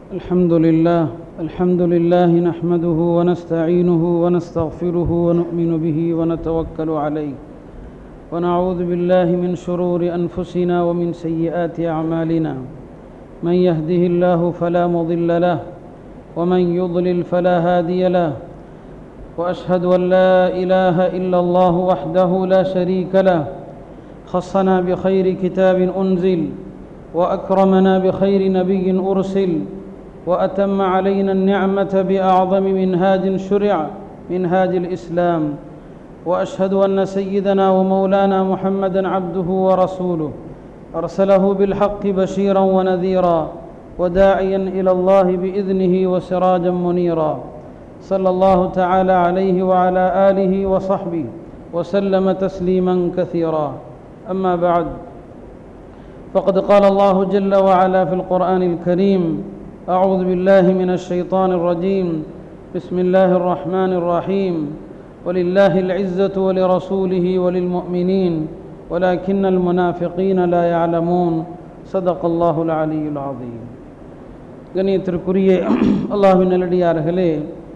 الحمد لله الحمد لله نحمده ونستعينه ونستغفره ونؤمن به ونتوكل عليه ونعوذ بالله من شرور أنفسنا ومن سيئات أعمالنا من يهده الله فلا مضل له ومن يضلل فلا هادي له وأشهد أن لا إله إلا الله وحده لا شريك له خصنا بخير كتاب أنزل وأكرمنا بخير نبي أرسل وأتم علينا النعمة بأعظم منهاج شرع منهاج الإسلام وأشهد أن سيدنا ومولانا محمدا عبده ورسوله أرسله بالحق بشيرا ونذيرا وداعيا إلى الله بإذنه وسراجا منيرا صلى الله تعالى عليه وعلى آله وصحبه وسلم تسليما كثيرا أما بعد فقد قال الله جل وعلا في القرآن الكريم أعوذ بالله من الشيطان الرجيم بسم الله الرحمن الرحيم ولله العزة ولرسوله وللمؤمنين ولكن المنافقين لا يعلمون صدق الله العلي العظيم கணியத்திற்குரிய அல்லாஹின் நல்லடியார்களே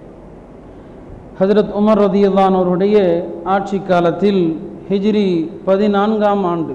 ஹஜரத் உமர் ரதியல்லான் அவருடைய ஆட்சி காலத்தில் ஹிஜ்ரி பதினான்காம் ஆண்டு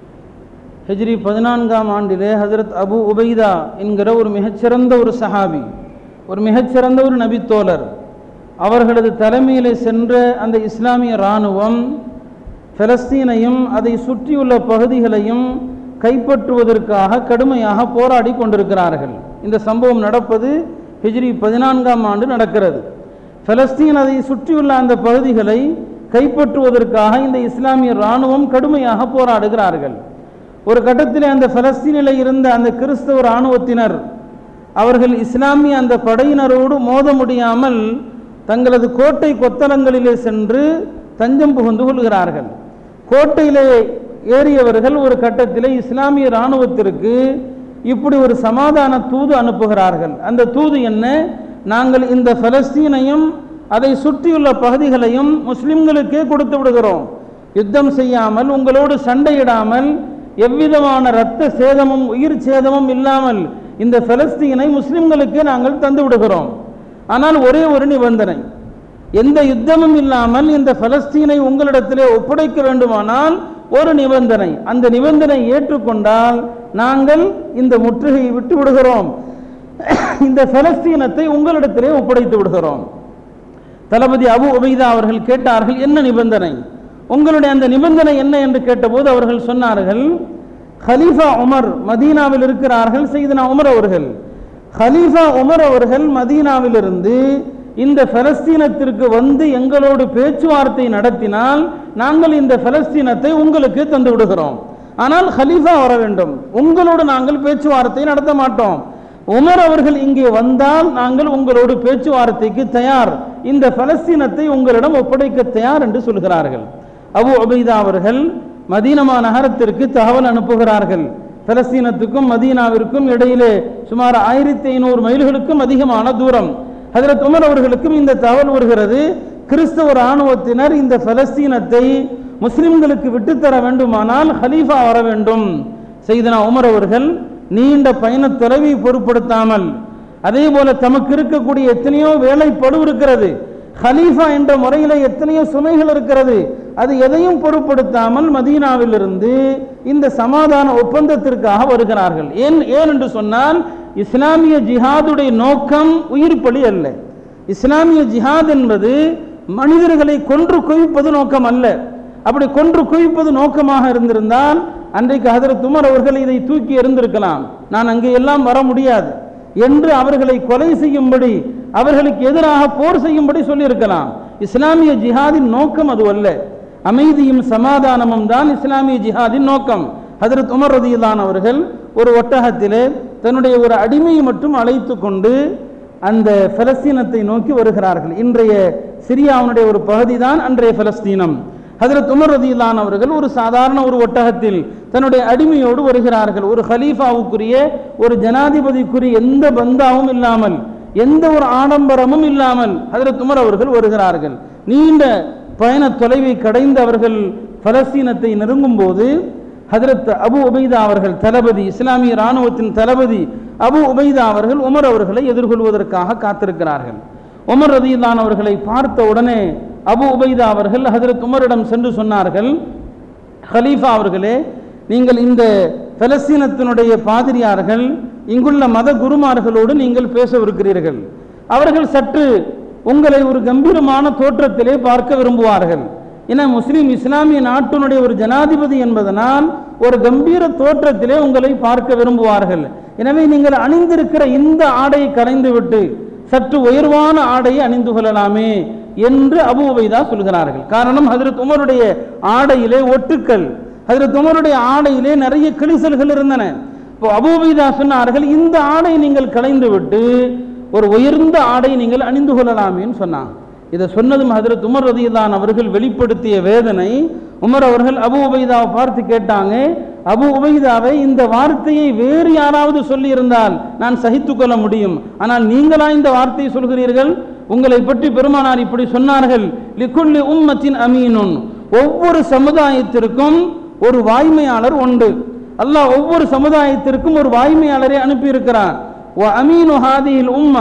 ஹிஜ்ரி பதினான்காம் ஆண்டிலே ஹஜரத் அபு உபைதா என்கிற ஒரு மிகச்சிறந்த ஒரு சஹாபி ஒரு மிகச்சிறந்த ஒரு நபித்தோழர் அவர்களது தலைமையிலே சென்ற அந்த இஸ்லாமிய இராணுவம் பெலஸ்தீனையும் அதை சுற்றியுள்ள பகுதிகளையும் கைப்பற்றுவதற்காக கடுமையாக போராடி கொண்டிருக்கிறார்கள் இந்த சம்பவம் நடப்பது ஹிஜ்ரி பதினான்காம் ஆண்டு நடக்கிறது பெலஸ்தீன் அதை சுற்றியுள்ள அந்த பகுதிகளை கைப்பற்றுவதற்காக இந்த இஸ்லாமிய இராணுவம் கடுமையாக போராடுகிறார்கள் ஒரு கட்டத்தில் அந்த பலஸ்தீனில் இருந்த அந்த கிறிஸ்தவ இராணுவத்தினர் அவர்கள் இஸ்லாமிய அந்த படையினரோடு மோத முடியாமல் தங்களது கோட்டை கொத்தளங்களிலே சென்று தஞ்சம் புகுந்து கொள்கிறார்கள் கோட்டையிலே ஏறியவர்கள் ஒரு கட்டத்தில் இஸ்லாமிய இராணுவத்திற்கு இப்படி ஒரு சமாதான தூது அனுப்புகிறார்கள் அந்த தூது என்ன நாங்கள் இந்த பலஸ்தீனையும் அதை சுற்றியுள்ள பகுதிகளையும் முஸ்லிம்களுக்கே கொடுத்து விடுகிறோம் யுத்தம் செய்யாமல் உங்களோடு சண்டையிடாமல் எவ்விதமான இரத்த சேதமும் உயிர் சேதமும் இல்லாமல் இந்த பலஸ்தீனை முஸ்லிம்களுக்கு நாங்கள் தந்து விடுகிறோம் ஆனால் ஒரே ஒரு நிபந்தனை எந்த யுத்தமும் இல்லாமல் இந்த பலஸ்தீனை உங்களிடத்திலே ஒப்படைக்க வேண்டுமானால் ஒரு நிபந்தனை அந்த நிபந்தனை ஏற்றுக்கொண்டால் நாங்கள் இந்த முற்றுகையை விட்டு விடுகிறோம் இந்த பலஸ்தீனத்தை உங்களிடத்திலே ஒப்படைத்து விடுகிறோம் தளபதி அபு உபைதா அவர்கள் கேட்டார்கள் என்ன நிபந்தனை உங்களுடைய அந்த நிபந்தனை என்ன என்று கேட்டபோது அவர்கள் சொன்னார்கள் ஹலீஃபா உமர் மதீனாவில் இருக்கிறார்கள் செய்தனா உமர் அவர்கள் ஹலீஃபா உமர் அவர்கள் மதீனாவிலிருந்து இந்த பலஸ்தீனத்திற்கு வந்து எங்களோடு பேச்சுவார்த்தை நடத்தினால் நாங்கள் இந்த பலஸ்தீனத்தை உங்களுக்கு தந்து விடுகிறோம் ஆனால் ஹலீஃபா வர வேண்டும் உங்களோடு நாங்கள் பேச்சுவார்த்தை நடத்த மாட்டோம் உமர் அவர்கள் இங்கே வந்தால் நாங்கள் உங்களோடு பேச்சுவார்த்தைக்கு தயார் இந்த பலஸ்தீனத்தை உங்களிடம் ஒப்படைக்க தயார் என்று சொல்கிறார்கள் அபு அபைதா அவர்கள் மதீனமா நகரத்திற்கு தகவல் அனுப்புகிறார்கள் பலஸ்தீனத்துக்கும் மதீனாவிற்கும் இடையிலே சுமார் ஆயிரத்தி ஐநூறு மைல்களுக்கும் அதிகமான தூரம் ஹதரத் உமர் அவர்களுக்கும் இந்த தகவல் வருகிறது கிறிஸ்தவ இராணுவத்தினர் இந்த பலஸ்தீனத்தை முஸ்லிம்களுக்கு விட்டுத்தர வேண்டுமானால் ஹலீஃபா வர வேண்டும் செய்தனா உமர் அவர்கள் நீண்ட பயண தொலைவை பொருட்படுத்தாமல் அதே போல தமக்கு இருக்கக்கூடிய எத்தனையோ வேலை படு இருக்கிறது ஹலீஃபா என்ற முறையில் எத்தனையோ சுமைகள் இருக்கிறது அது எதையும் பொருட்படுத்தாமல் மதீனாவிலிருந்து இந்த சமாதான ஒப்பந்தத்திற்காக வருகிறார்கள் ஏன் ஏன் என்று சொன்னால் இஸ்லாமிய ஜிஹாதுடைய நோக்கம் உயிர் பலி அல்ல இஸ்லாமிய ஜிஹாத் என்பது மனிதர்களை கொன்று குவிப்பது நோக்கம் அல்ல அப்படி கொன்று குவிப்பது நோக்கமாக இருந்திருந்தால் அன்றைக்கு ஹதரத் உமர் அவர்கள் இதை தூக்கி எறிந்திருக்கலாம் நான் அங்கே எல்லாம் வர முடியாது என்று அவர்களை கொலை செய்யும்படி அவர்களுக்கு எதிராக போர் செய்யும்படி சொல்லியிருக்கலாம் இஸ்லாமிய ஜிஹாதின் நோக்கம் அது அல்ல அமைதியும் சமாதானமும் தான் இஸ்லாமிய ஜிஹாதின் நோக்கம் ஹதரத் உமர் ரதியிலான் அவர்கள் ஒரு ஒட்டகத்திலே தன்னுடைய ஒரு அடிமையை மட்டும் அழைத்து கொண்டு அந்த பலஸ்தீனத்தை நோக்கி வருகிறார்கள் இன்றைய சிரியாவுடைய ஒரு பகுதி தான் அன்றைய பலஸ்தீனம் ஹதரத் உமர் ரதியிலான் அவர்கள் ஒரு சாதாரண ஒரு ஒட்டகத்தில் தன்னுடைய அடிமையோடு வருகிறார்கள் ஒரு ஹலீஃபாவுக்குரிய ஒரு ஜனாதிபதிக்குரிய எந்த பந்தாவும் இல்லாமல் எந்த ஒரு ஆடம்பரமும் இல்லாமல் ஹதரத் உமர் அவர்கள் வருகிறார்கள் நீண்ட பயண தொலைவை கடைந்து அவர்கள் பலஸ்தீனத்தை நெருங்கும் போது ஹதரத் அபு உபைதா அவர்கள் தளபதி இஸ்லாமிய இராணுவத்தின் தளபதி அபு உபைதா அவர்கள் உமர் அவர்களை எதிர்கொள்வதற்காக காத்திருக்கிறார்கள் உமர் ரதியில்லான் அவர்களை பார்த்த உடனே அபு உபைதா அவர்கள் ஹதரத் உமரிடம் சென்று சொன்னார்கள் ஹலீஃபா அவர்களே நீங்கள் இந்த பலஸ்தீனத்தினுடைய பாதிரியார்கள் இங்குள்ள மத குருமார்களோடு நீங்கள் பேசவிருக்கிறீர்கள் அவர்கள் சற்று உங்களை ஒரு கம்பீரமான தோற்றத்திலே பார்க்க விரும்புவார்கள் என முஸ்லிம் இஸ்லாமிய நாட்டினுடைய ஒரு ஜனாதிபதி என்பதனால் ஒரு கம்பீர தோற்றத்திலே உங்களை பார்க்க விரும்புவார்கள் எனவே நீங்கள் அணிந்திருக்கிற இந்த ஆடையை கலைந்துவிட்டு சற்று உயர்வான ஆடையை அணிந்து கொள்ளலாமே என்று அபு உபைதா சொல்கிறார்கள் காரணம் ஹதரத் உமருடைய ஆடையிலே ஒட்டுக்கள் ஹதரத் உமருடைய ஆடையிலே நிறைய கிழிசல்கள் இருந்தன இப்போ அபு உபைதா சொன்னார்கள் இந்த ஆடை நீங்கள் கலைந்து விட்டு ஒரு உயர்ந்த ஆடை நீங்கள் அணிந்து கொள்ளலாமேன்னு சொன்னாங்க இதை சொன்னதும் ஹதரத் உமர் ரதியல்லான் அவர்கள் வெளிப்படுத்திய வேதனை உமர் அவர்கள் அபு உபைதாவை பார்த்து கேட்டாங்க அபு உபைதாவை இந்த வார்த்தையை வேறு யாராவது சொல்லி இருந்தால் நான் சகித்துக் கொள்ள முடியும் ஆனால் நீங்களா இந்த வார்த்தையை சொல்கிறீர்கள் உங்களை பற்றி பெருமானார் இப்படி சொன்னார்கள் லிக்குல்லி உம்மத்தின் அமீனுன் ஒவ்வொரு சமுதாயத்திற்கும் ஒரு வாய்மையாளர் உண்டு அல்லாஹ் ஒவ்வொரு சமுதாயத்திற்கும் ஒரு வாய்மையாளரை அனுப்பியிருக்கிறார் வ அமீனு ஹாதியில் உம்மா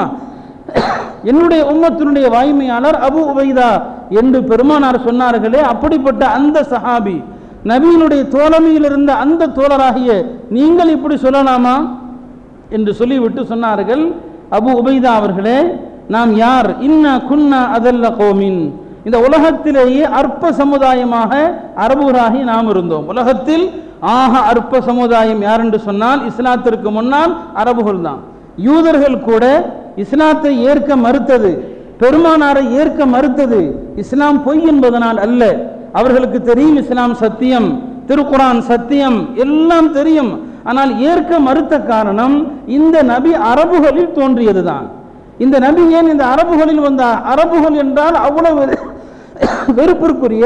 என்னுடைய உம்மத்தினுடைய வாய்மையாளர் அபு உபைதா என்று பெருமானார் சொன்னார்களே அப்படிப்பட்ட அந்த சஹாபி நபியினுடைய தோழமையில் இருந்த அந்த தோழராகிய நீங்கள் இப்படி சொல்லலாமா என்று சொல்லிவிட்டு சொன்னார்கள் அபு உபைதா அவர்களே நாம் யார் இன்னா குன்னா அதல்ல கோமின் இந்த உலகத்திலேயே அற்ப சமுதாயமாக அரபுகளாகி நாம் இருந்தோம் உலகத்தில் ஆக அற்ப சமுதாயம் யார் என்று சொன்னால் இஸ்லாத்திற்கு முன்னால் அரபுகள் தான் யூதர்கள் கூட இஸ்லாத்தை ஏற்க மறுத்தது பெருமானாரை ஏற்க மறுத்தது இஸ்லாம் பொய் என்பதனால் அல்ல அவர்களுக்கு தெரியும் இஸ்லாம் சத்தியம் திருக்குரான் சத்தியம் எல்லாம் தெரியும் ஆனால் ஏற்க மறுத்த காரணம் இந்த நபி அரபுகளில் தோன்றியதுதான் இந்த நபி ஏன் இந்த அரபுகளில் வந்த அரபுகள் என்றால் அவ்வளவு வெறுப்பிற்குரிய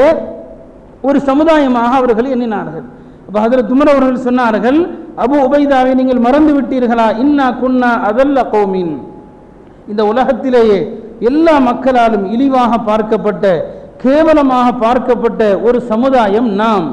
ஒரு சமுதாயமாக அவர்கள் எண்ணினார்கள் அப்ப அதில் துமர் அவர்கள் சொன்னார்கள் அபு உபைதாவை நீங்கள் மறந்து விட்டீர்களா இன்னா குன்னா அதல்ல கோமின் இந்த உலகத்திலேயே எல்லா மக்களாலும் இழிவாக பார்க்கப்பட்ட கேவலமாக பார்க்கப்பட்ட ஒரு சமுதாயம் நாம்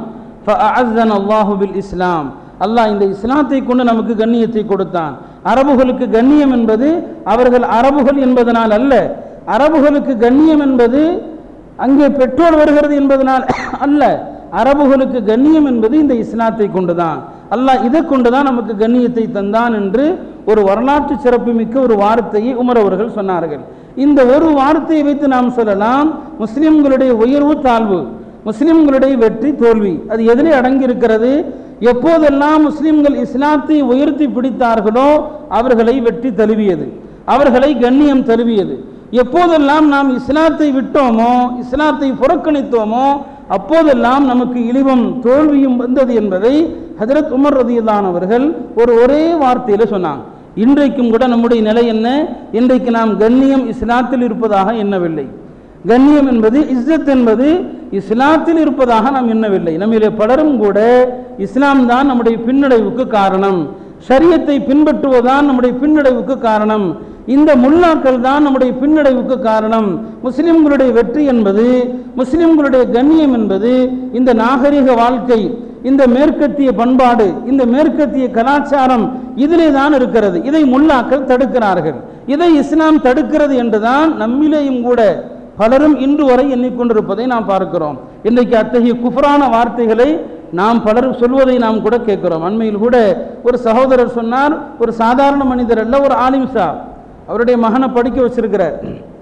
அல்லாஹு பில் இஸ்லாம் அல்லாஹ் இந்த இஸ்லாத்தை கொண்டு நமக்கு கண்ணியத்தை கொடுத்தான் அரபுகளுக்கு கண்ணியம் என்பது அவர்கள் அரபுகள் என்பதனால் அல்ல அரபுகளுக்கு கண்ணியம் என்பது அங்கே பெட்ரோல் வருகிறது என்பதனால் அல்ல அரபுகளுக்கு கண்ணியம் என்பது இந்த இஸ்லாத்தை கொண்டுதான் அல்லாஹ் இதை கொண்டுதான் நமக்கு கண்ணியத்தை தந்தான் என்று ஒரு வரலாற்று சிறப்புமிக்க ஒரு வார்த்தையை உமர் அவர்கள் சொன்னார்கள் இந்த ஒரு வார்த்தையை வைத்து நாம் சொல்லலாம் முஸ்லிம்களுடைய உயர்வு தாழ்வு முஸ்லிம்களுடைய வெற்றி தோல்வி அது எதிலே அடங்கி இருக்கிறது எப்போதெல்லாம் முஸ்லிம்கள் இஸ்லாத்தை உயர்த்தி பிடித்தார்களோ அவர்களை வெற்றி தழுவியது அவர்களை கண்ணியம் தழுவியது எப்போதெல்லாம் நாம் இஸ்லாத்தை விட்டோமோ இஸ்லாத்தை புறக்கணித்தோமோ அப்போதெல்லாம் நமக்கு இழிவும் தோல்வியும் வந்தது என்பதை ஹஜரத் உமர் ரதியுல்லான் அவர்கள் ஒரு ஒரே வார்த்தையில சொன்னாங்க இன்றைக்கும் கூட நம்முடைய நிலை என்ன இன்றைக்கு நாம் கண்ணியம் இஸ்லாத்தில் இருப்பதாக எண்ணவில்லை கண்ணியம் என்பது இஸ்ஸத் என்பது இஸ்லாத்தில் இருப்பதாக நாம் எண்ணவில்லை நம்மிலே பலரும் கூட இஸ்லாம் தான் நம்முடைய பின்னடைவுக்கு காரணம் ஷரியத்தை பின்பற்றுவதுதான் நம்முடைய பின்னடைவுக்கு காரணம் இந்த முல்லாக்கள் தான் நம்முடைய பின்னடைவுக்கு காரணம் முஸ்லிம்களுடைய வெற்றி என்பது முஸ்லிம்களுடைய கண்ணியம் என்பது இந்த நாகரிக வாழ்க்கை இந்த மேற்கத்திய பண்பாடு இந்த மேற்கத்திய கலாச்சாரம் இதிலே தான் இருக்கிறது இதை முல்லாக்கள் தடுக்கிறார்கள் இதை இஸ்லாம் தடுக்கிறது என்றுதான் நம்மிலேயும் கூட பலரும் இன்று வரை எண்ணிக்கொண்டிருப்பதை நாம் பார்க்கிறோம் இன்றைக்கு அத்தகைய குஃபரான வார்த்தைகளை நாம் பலர் சொல்வதை நாம் கூட கேட்கிறோம் அண்மையில் கூட ஒரு சகோதரர் சொன்னார் ஒரு சாதாரண மனிதர் அல்ல ஒரு ஆலிம் சாப் அவருடைய மகனை படிக்க வச்சிருக்கிறார்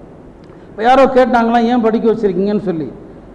இப்போ யாரோ கேட்டாங்களாம் ஏன் படிக்க வச்சிருக்கீங்கன்னு சொல்லி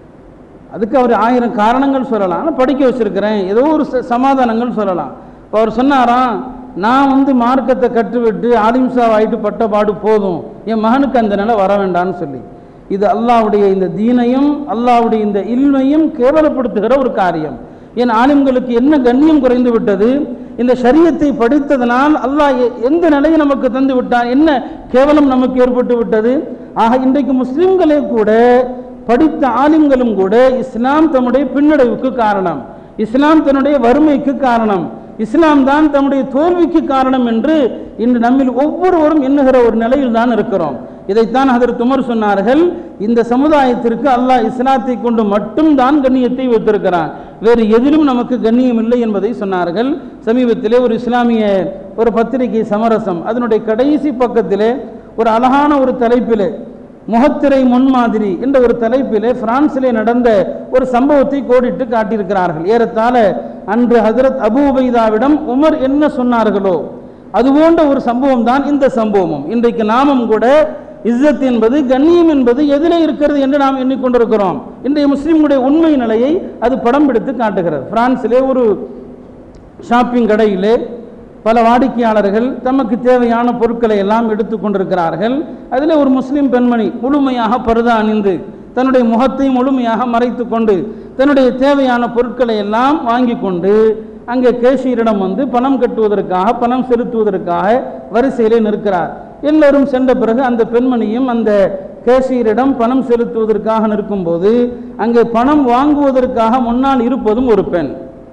அதுக்கு அவர் ஆயிரம் காரணங்கள் சொல்லலாம் ஆனால் படிக்க வச்சிருக்கிறேன் ஏதோ ஒரு ச- சமாதானங்கள் சொல்லலாம் இப்போ அவர் சொன்னாராம் நான் வந்து மார்க்கத்தை கற்றுவிட்டு ஆலிம்சா ஆயிட்டு பட்ட பாடு போதும் என் மகனுக்கு அந்த நிலை வர வேண்டாம்னு சொல்லி இது அல்லாஹ்வுடைய இந்த தீனையும் அல்லாஹ்வுடைய இந்த இல்மையும் கேவலப்படுத்துகிற ஒரு காரியம் என் ஆலிம்களுக்கு என்ன கண்ணியம் குறைந்து விட்டது இந்த ஷரியத்தை படித்ததனால் அல்லாஹ் எ- எந்த நிலையை நமக்கு தந்து விட்டான் என்ன கேவலம் நமக்கு ஏற்பட்டு விட்டது ஆக இன்றைக்கு முஸ்லிம்களே கூட படித்த ஆலிம்களும் கூட இஸ்லாம் தம்முடைய பின்னடைவுக்கு காரணம் இஸ்லாம் தன்னுடைய வறுமைக்கு காரணம் இஸ்லாம் தான் தம்முடைய தோல்விக்கு காரணம் என்று இன்று நம்மில் ஒவ்வொருவரும் எண்ணுகிற ஒரு நிலையில் தான் இருக்கிறோம் இதைத்தான் ஹதரத் உமர் சொன்னார்கள் இந்த சமுதாயத்திற்கு அல்லாஹ் இஸ்லாத்தை கொண்டு மட்டும்தான் கண்ணியத்தை வைத்திருக்கிறான் வேறு எதிலும் நமக்கு கண்ணியம் இல்லை என்பதை சொன்னார்கள் சமீபத்திலே ஒரு இஸ்லாமிய ஒரு பத்திரிகை சமரசம் அதனுடைய கடைசி பக்கத்திலே ஒரு அழகான ஒரு தலைப்பிலே முகத்திரை முன்மாதிரி என்ற ஒரு தலைப்பிலே பிரான்சிலே நடந்த ஒரு சம்பவத்தை கோடிட்டு காட்டியிருக்கிறார்கள் ஏறத்தாழ அன்று ஹஜரத் அபூ உபைதாவிடம் உமர் என்ன சொன்னார்களோ அது போன்ற ஒரு சம்பவம் தான் இந்த சம்பவமும் இன்றைக்கு நாமும் கூட இஸ்ஸத் என்பது கண்ணியம் என்பது எதிலே இருக்கிறது என்று நாம் எண்ணிக்கொண்டிருக்கிறோம் இன்றைய முஸ்லிம்களுடைய உண்மை நிலையை அது படம் பிடித்து காட்டுகிறது பிரான்சிலே ஒரு ஷாப்பிங் கடையிலே பல வாடிக்கையாளர்கள் தமக்கு தேவையான பொருட்களை எல்லாம் எடுத்து கொண்டிருக்கிறார்கள் அதில் ஒரு முஸ்லிம் பெண்மணி முழுமையாக பருதா அணிந்து தன்னுடைய முகத்தை முழுமையாக மறைத்து கொண்டு தன்னுடைய தேவையான பொருட்களை எல்லாம் வாங்கி கொண்டு அங்கே கேஷியரிடம் வந்து பணம் கட்டுவதற்காக பணம் செலுத்துவதற்காக வரிசையிலே நிற்கிறார் எல்லோரும் சென்ற பிறகு அந்த பெண்மணியும் அந்த கேஷியரிடம் பணம் செலுத்துவதற்காக நிற்கும்போது அங்கே பணம் வாங்குவதற்காக முன்னால் இருப்பதும் ஒரு பெண்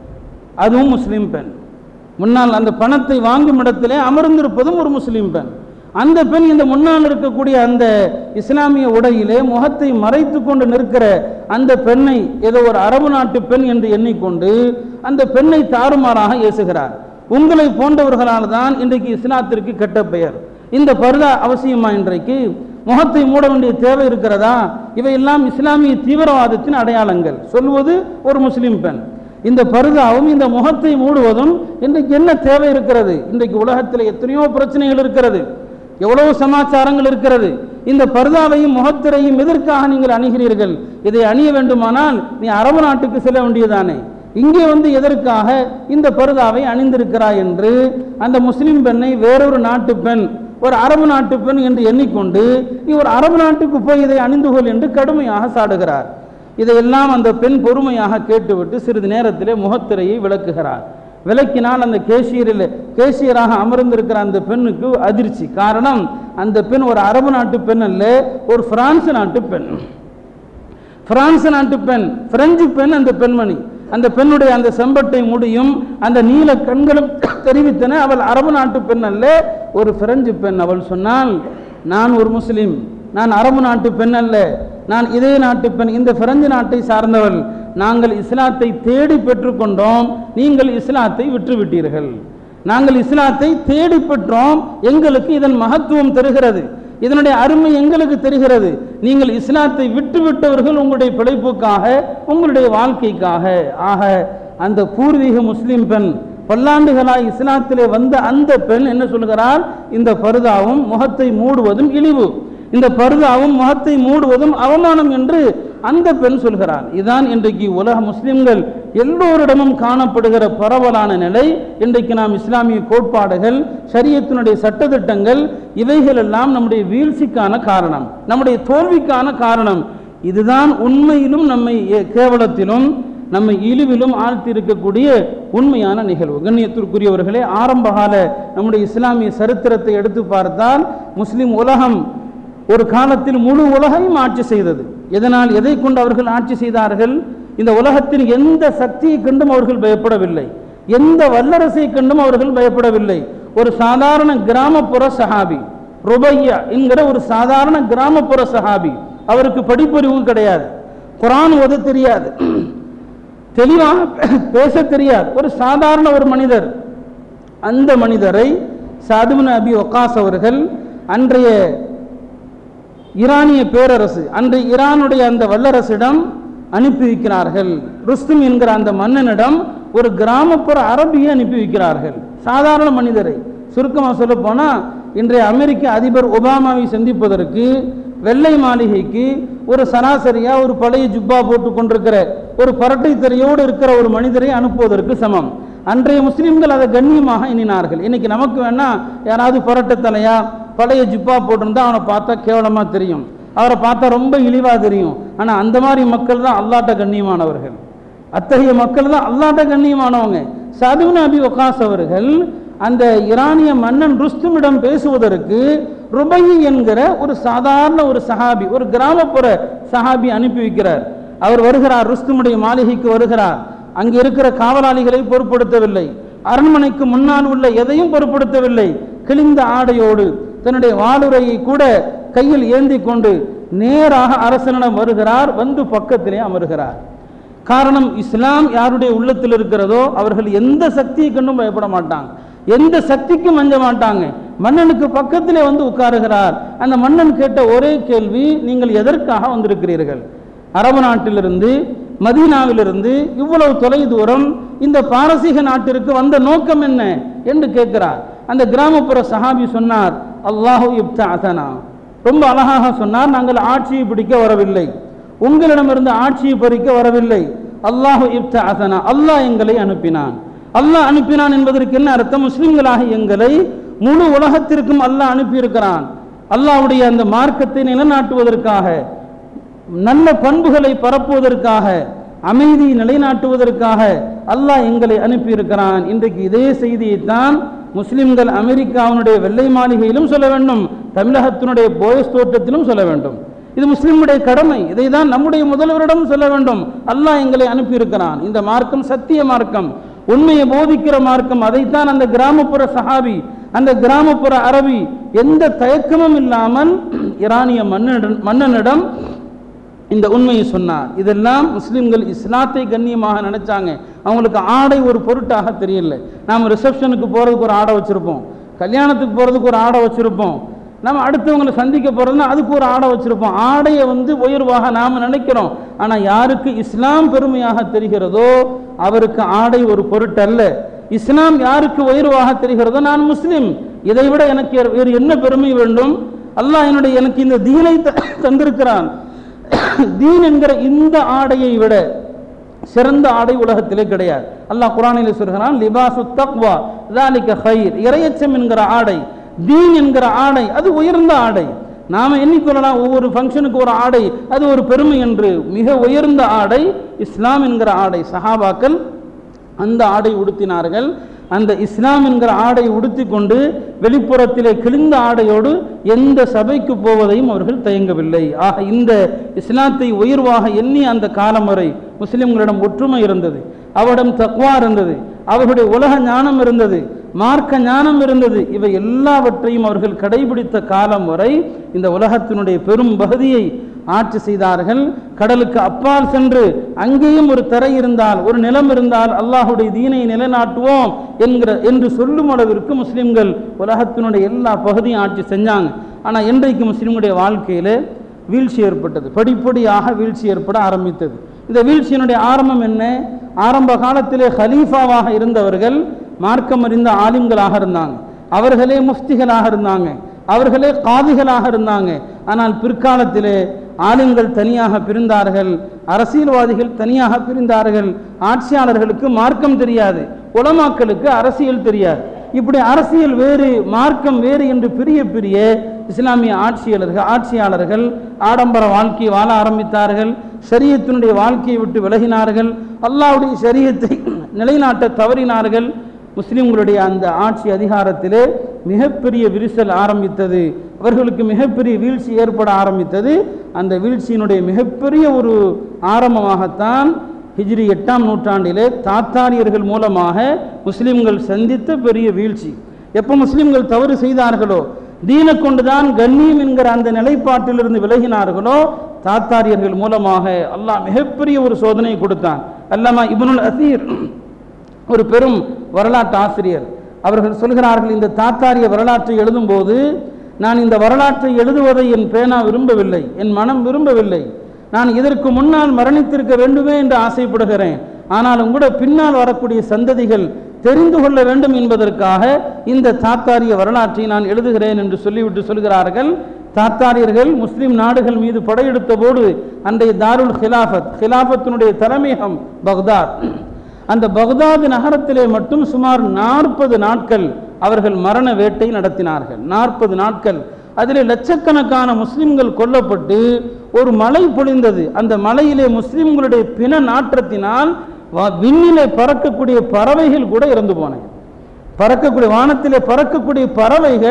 அதுவும் முஸ்லீம் பெண் முன்னால் அந்த பணத்தை வாங்கும் இடத்திலே அமர்ந்திருப்பதும் ஒரு முஸ்லீம் பெண் அந்த பெண் இந்த முன்னால் இருக்கக்கூடிய அந்த இஸ்லாமிய உடையிலே முகத்தை மறைத்து கொண்டு நிற்கிற அந்த பெண்ணை ஏதோ ஒரு அரபு நாட்டு பெண் என்று எண்ணிக்கொண்டு அந்த பெண்ணை தாறுமாறாக ஏசுகிறார் உங்களை போன்றவர்களால் தான் இன்றைக்கு இஸ்லாத்திற்கு கெட்ட பெயர் இந்த பருதா அவசியமா இன்றைக்கு முகத்தை மூட வேண்டிய தேவை இருக்கிறதா இவையெல்லாம் இஸ்லாமிய தீவிரவாதத்தின் அடையாளங்கள் சொல்வது ஒரு முஸ்லிம் பெண் இந்த பருதாவும் இந்த முகத்தை மூடுவதும் இன்றைக்கு என்ன தேவை இருக்கிறது இன்றைக்கு உலகத்தில் எத்தனையோ பிரச்சனைகள் இருக்கிறது எவ்வளவு சமாச்சாரங்கள் இருக்கிறது இந்த பருதாவையும் முகத்திரையும் எதற்காக நீங்கள் அணுகிறீர்கள் இதை அணிய வேண்டுமானால் நீ அரபு நாட்டுக்கு செல்ல வேண்டியதானே இங்கே வந்து எதற்காக இந்த பருதாவை அணிந்திருக்கிறாய் என்று அந்த முஸ்லிம் பெண்ணை வேறொரு நாட்டு பெண் ஒரு அரபு நாட்டு பெண் என்று எண்ணிக்கொண்டு நீ ஒரு அரபு நாட்டுக்கு போய் இதை அணிந்து கொள் என்று கடுமையாக சாடுகிறார் இதையெல்லாம் அந்த பெண் பொறுமையாக கேட்டுவிட்டு சிறிது நேரத்திலே முகத்திரையை விளக்குகிறார் விளக்கினால் அந்த கேஷியரில் கேஷியராக அமர்ந்திருக்கிற அந்த பெண்ணுக்கு அதிர்ச்சி காரணம் அந்த பெண் ஒரு அரபு நாட்டு பெண் அல்ல ஒரு பிரான்ஸ் நாட்டு பெண் பிரான்ஸ் நாட்டு பெண் பிரெஞ்சு பெண் அந்த பெண்மணி அந்த பெண்ணுடைய அந்த செம்பட்டை முடியும் அந்த நீல கண்களும் தெரிவித்தன அவள் அரபு நாட்டு பெண் அல்ல ஒரு பிரெஞ்சு பெண் அவள் சொன்னால் நான் ஒரு முஸ்லீம் நான் அரபு நாட்டு பெண் அல்ல நான் இதே நாட்டு பெண் இந்த பிரெஞ்சு நாட்டை சார்ந்தவள் நாங்கள் இஸ்லாத்தை தேடி பெற்றுக்கொண்டோம் நீங்கள் இஸ்லாத்தை விட்டுவிட்டீர்கள் நாங்கள் இஸ்லாத்தை தேடி பெற்றோம் எங்களுக்கு இதன் மகத்துவம் தருகிறது இதனுடைய அருமை எங்களுக்கு தெரிகிறது நீங்கள் இஸ்லாத்தை விட்டு விட்டவர்கள் உங்களுடைய பிழைப்புக்காக உங்களுடைய வாழ்க்கைக்காக ஆக அந்த பூர்வீக முஸ்லிம் பெண் பல்லாண்டுகளாய் இஸ்லாத்திலே வந்த அந்த பெண் என்ன சொல்கிறார் இந்த பருதாவும் முகத்தை மூடுவதும் இழிவு இந்த பருதாவும் முகத்தை மூடுவதும் அவமானம் என்று அந்த பெண் சொல்கிறார் இதுதான் இன்றைக்கு உலக முஸ்லிம்கள் எல்லோரிடமும் காணப்படுகிற பரவலான நிலை இன்றைக்கு நாம் இஸ்லாமிய கோட்பாடுகள் ஷரியத்தினுடைய சட்டத்திட்டங்கள் இவைகள் எல்லாம் நம்முடைய வீழ்ச்சிக்கான காரணம் நம்முடைய தோல்விக்கான காரணம் இதுதான் உண்மையிலும் நம்மை ஏ- கேவலத்திலும் நம்மை இழிவிலும் ஆழ்த்தி இருக்கக்கூடிய உண்மையான நிகழ்வு கண்ணியத்திற்குரியவர்களே ஆரம்பகால நம்முடைய இஸ்லாமிய சரித்திரத்தை எடுத்து பார்த்தால் முஸ்லிம் உலகம் ஒரு காலத்தில் முழு உலகையும் ஆட்சி செய்தது எதனால் எதை கொண்டு அவர்கள் ஆட்சி செய்தார்கள் இந்த உலகத்தின் எந்த சக்தியை கண்டும் அவர்கள் பயப்படவில்லை எந்த வல்லரசை கண்டும் அவர்கள் பயப்படவில்லை ஒரு சாதாரண கிராமப்புற சஹாபி ருபையா என்கிற ஒரு சாதாரண கிராமப்புற சஹாபி அவருக்கு படிப்பறிவு கிடையாது குரான் ஓத தெரியாது தெளிவாக பேச தெரியாது ஒரு சாதாரண ஒரு மனிதர் அந்த மனிதரை சாதுமன் அபி ஒக்காஸ் அவர்கள் அன்றைய ஈரானிய பேரரசு அன்று ஈரானுடைய அந்த வல்லரசிடம் அனுப்பி வைக்கிறார்கள் ருஸ்தும் என்கிற அந்த மன்னனிடம் ஒரு கிராமப்புற அரபியை அனுப்பி வைக்கிறார்கள் சாதாரண மனிதரை சுருக்கமாக சொல்ல போனால் இன்றைய அமெரிக்க அதிபர் ஒபாமாவை சந்திப்பதற்கு வெள்ளை மாளிகைக்கு ஒரு சராசரியா ஒரு பழைய ஜுப்பா போட்டு கொண்டிருக்கிற ஒரு பரட்டை திரையோடு இருக்கிற ஒரு மனிதரை அனுப்புவதற்கு சமம் அன்றைய முஸ்லிம்கள் அதை கண்ணியமாக எண்ணினார்கள் இன்னைக்கு நமக்கு வேணா யாராவது பரட்டை தலையா பழைய ஜிப்பா போட்டிருந்தா அவனை பார்த்தா கேவலமா தெரியும் அவரை பார்த்தா ரொம்ப இழிவா தெரியும் ஆனா அந்த மாதிரி மக்கள் தான் அல்லாட்ட கண்ணியமானவர்கள் அத்தகைய மக்கள் தான் அல்லாட்ட கண்ணியமானவங்க சதுவன் அபி ஒகாஸ் அவர்கள் அந்த ஈரானிய மன்னன் ருஸ்துமிடம் பேசுவதற்கு ருபையி என்கிற ஒரு சாதாரண ஒரு சஹாபி ஒரு கிராமப்புற சஹாபி அனுப்பி வைக்கிறார் அவர் வருகிறார் ருஸ்துமுடைய மாளிகைக்கு வருகிறார் அங்கே இருக்கிற காவலாளிகளை பொருட்படுத்தவில்லை அரண்மனைக்கு முன்னால் உள்ள எதையும் பொருட்படுத்தவில்லை கிழிந்த ஆடையோடு தன்னுடைய வாளுரையை கூட கையில் ஏந்தி கொண்டு நேராக அரசனிடம் வருகிறார் வந்து பக்கத்திலே அமர்கிறார் காரணம் இஸ்லாம் யாருடைய உள்ளத்தில் இருக்கிறதோ அவர்கள் எந்த சக்தியை கண்டும் பயப்பட மாட்டாங்க எந்த சக்திக்கும் அஞ்ச மாட்டாங்க மன்னனுக்கு பக்கத்திலே வந்து உட்காருகிறார் அந்த மன்னன் கேட்ட ஒரே கேள்வி நீங்கள் எதற்காக வந்திருக்கிறீர்கள் அரபு நாட்டிலிருந்து மதீனாவிலிருந்து இவ்வளவு தொலை தூரம் இந்த பாரசீக நாட்டிற்கு வந்த நோக்கம் என்ன என்று கேட்கிறார் அந்த கிராமப்புற சஹாபி சொன்னார் அல்லாஹு இப்தாசனா ரொம்ப அழகாக சொன்னார் நாங்கள் ஆட்சியை பிடிக்க வரவில்லை உங்களிடமிருந்து ஆட்சியை பறிக்க வரவில்லை அல்லாஹு இப்தாசனா அல்லாஹ் எங்களை அனுப்பினான் அல்லாஹ் அனுப்பினான் என்பதற்கு என்ன அர்த்தம் முஸ்லிம்களாக எங்களை முழு உலகத்திற்கும் அல்லாஹ் அனுப்பியிருக்கிறான் அல்லாஹ்வுடைய அந்த மார்க்கத்தை நிலைநாட்டுவதற்காக நல்ல பண்புகளை பரப்புவதற்காக அமைதி நிலைநாட்டுவதற்காக அல்லாஹ் எங்களை அனுப்பியிருக்கிறான் இன்றைக்கு இதே செய்தியைத்தான் முஸ்லிம்கள் அமெரிக்காவினுடைய வெள்ளை மாளிகையிலும் சொல்ல வேண்டும் தமிழகத்தினுடைய போயஸ் தோட்டத்திலும் சொல்ல வேண்டும் இது முஸ்லிமுடைய கடமை இதை தான் நம்முடைய முதல்வரிடம் சொல்ல வேண்டும் அல்லாஹ் எங்களை அனுப்பியிருக்கிறான் இந்த மார்க்கம் சத்திய மார்க்கம் உண்மையை போதிக்கிற மார்க்கம் அதைத்தான் அந்த கிராமப்புற சஹாபி அந்த கிராமப்புற அரபி எந்த தயக்கமும் இல்லாமல் ஈரானிய மன்னனிடம் மன்னனிடம் இந்த உண்மையை சொன்னார் இதெல்லாம் முஸ்லிம்கள் இஸ்லாத்தை கண்ணியமாக நினைச்சாங்க அவங்களுக்கு ஆடை ஒரு பொருட்டாக தெரியல நாம் ரிசப்ஷனுக்கு போகிறதுக்கு ஒரு ஆடை வச்சுருப்போம் கல்யாணத்துக்கு போகிறதுக்கு ஒரு ஆடை வச்சுருப்போம் நம்ம அடுத்தவங்களை சந்திக்க போகிறதுனா அதுக்கு ஒரு ஆடை வச்சுருப்போம் ஆடையை வந்து உயர்வாக நாம் நினைக்கிறோம் ஆனால் யாருக்கு இஸ்லாம் பெருமையாக தெரிகிறதோ அவருக்கு ஆடை ஒரு பொருட்டல்ல இஸ்லாம் யாருக்கு உயர்வாக தெரிகிறதோ நான் முஸ்லீம் இதை விட எனக்கு வேறு என்ன பெருமை வேண்டும் அல்லாஹ் என்னுடைய எனக்கு இந்த தீனை த- தந்திருக்கிறான் தீன் என்கிற இந்த ஆடையை விட சிறந்த ஆடை உலகத்திலே கிடையாது அல்லாஹ் குரானிலே சொல்கிறான் லிபாசு தக்வா ذلك خير இரையச்சம் என்கிற ஆடை தீன் என்கிற ஆடை அது உயர்ந்த ஆடை நாம எண்ணிக்கொள்ளலாம் ஒவ்வொரு ஃபங்க்ஷனுக்கு ஒரு ஆடை அது ஒரு பெருமை என்று மிக உயர்ந்த ஆடை இஸ்லாம் என்கிற ஆடை சஹாபாக்கள் அந்த ஆடை உடுத்தினார்கள் அந்த இஸ்லாம் என்கிற ஆடை உடுத்தி கொண்டு வெளிப்புறத்திலே கிழிந்த ஆடையோடு எந்த சபைக்கு போவதையும் அவர்கள் தயங்கவில்லை ஆக இந்த இஸ்லாத்தை உயர்வாக எண்ணி அந்த காலம் வரை முஸ்லிம்களிடம் ஒற்றுமை இருந்தது அவரிடம் தக்வா இருந்தது அவர்களுடைய உலக ஞானம் இருந்தது மார்க்க ஞானம் இருந்தது இவை எல்லாவற்றையும் அவர்கள் கடைபிடித்த காலம் வரை இந்த உலகத்தினுடைய பெரும் பகுதியை ஆட்சி செய்தார்கள் கடலுக்கு அப்பால் சென்று அங்கேயும் ஒரு தரை இருந்தால் ஒரு நிலம் இருந்தால் அல்லாஹுடைய தீனை நிலைநாட்டுவோம் என்கிற என்று சொல்லும் அளவிற்கு முஸ்லிம்கள் உலகத்தினுடைய எல்லா பகுதியும் ஆட்சி செஞ்சாங்க ஆனால் இன்றைக்கு முஸ்லிம்களுடைய வாழ்க்கையிலே வீழ்ச்சி ஏற்பட்டது படிப்படியாக வீழ்ச்சி ஏற்பட ஆரம்பித்தது இந்த வீழ்ச்சியினுடைய ஆரம்பம் என்ன ஆரம்ப காலத்திலே ஹலீஃபாவாக இருந்தவர்கள் மார்க்கம் அறிந்த ஆலிம்களாக இருந்தாங்க அவர்களே முஃப்திகளாக இருந்தாங்க அவர்களே காதிகளாக இருந்தாங்க ஆனால் பிற்காலத்திலே ஆலிம்கள் தனியாக பிரிந்தார்கள் அரசியல்வாதிகள் தனியாக பிரிந்தார்கள் ஆட்சியாளர்களுக்கு மார்க்கம் தெரியாது உலமாக்களுக்கு அரசியல் தெரியாது இப்படி அரசியல் வேறு மார்க்கம் வேறு என்று பிரிய பிரிய இஸ்லாமிய ஆட்சியாளர்கள் ஆட்சியாளர்கள் ஆடம்பர வாழ்க்கையை வாழ ஆரம்பித்தார்கள் ஷரியத்தினுடைய வாழ்க்கையை விட்டு விலகினார்கள் அல்லாஹ்வுடைய ஷரியத்தை நிலைநாட்ட தவறினார்கள் முஸ்லிம்களுடைய அந்த ஆட்சி அதிகாரத்திலே மிகப்பெரிய விரிசல் ஆரம்பித்தது அவர்களுக்கு மிகப்பெரிய வீழ்ச்சி ஏற்பட ஆரம்பித்தது அந்த வீழ்ச்சியினுடைய மிகப்பெரிய ஒரு ஆரம்பமாகத்தான் ஹிஜ்ரி எட்டாம் நூற்றாண்டிலே தாத்தாரியர்கள் மூலமாக முஸ்லிம்கள் சந்தித்த பெரிய வீழ்ச்சி எப்போ முஸ்லிம்கள் தவறு செய்தார்களோ தீனை கொண்டுதான் கண்ணியம் என்கிற அந்த நிலைப்பாட்டிலிருந்து விலகினார்களோ தாத்தாரியர்கள் மூலமாக அல்லாஹ் மிகப்பெரிய ஒரு சோதனை கொடுத்தான் அல்லாமா இப்னுல் அசீர் ஒரு பெரும் வரலாற்று ஆசிரியர் அவர்கள் சொல்கிறார்கள் இந்த தாத்தாரிய வரலாற்றை எழுதும்போது நான் இந்த வரலாற்றை எழுதுவதை என் பேனா விரும்பவில்லை என் மனம் விரும்பவில்லை நான் இதற்கு முன்னால் மரணித்திருக்க வேண்டுமே என்று ஆசைப்படுகிறேன் ஆனாலும் கூட பின்னால் வரக்கூடிய சந்ததிகள் தெரிந்து கொள்ள வேண்டும் என்பதற்காக இந்த தாத்தாரிய வரலாற்றை நான் எழுதுகிறேன் என்று சொல்லிவிட்டு சொல்கிறார்கள் தாத்தாரியர்கள் முஸ்லிம் நாடுகள் மீது படையெடுத்த போது அன்றைய தாருல் ஹிலாஃபத் ஹிலாஃபத்தினுடைய தலைமையகம் பக்தாத் அந்த பக்தாது நகரத்திலே மட்டும் சுமார் நாற்பது நாட்கள் அவர்கள் மரண வேட்டை நடத்தினார்கள் நாற்பது நாட்கள் அதிலே லட்சக்கணக்கான முஸ்லிம்கள் கொல்லப்பட்டு ஒரு மலை பொழிந்தது அந்த மலையிலே முஸ்லிம்களுடைய பிண நாற்றத்தினால் வா- விண்ணிலே பறக்கக்கூடிய பறவைகள் கூட இறந்து போன பறக்கக்கூடிய வானத்திலே பறக்கக்கூடிய பறவைகள்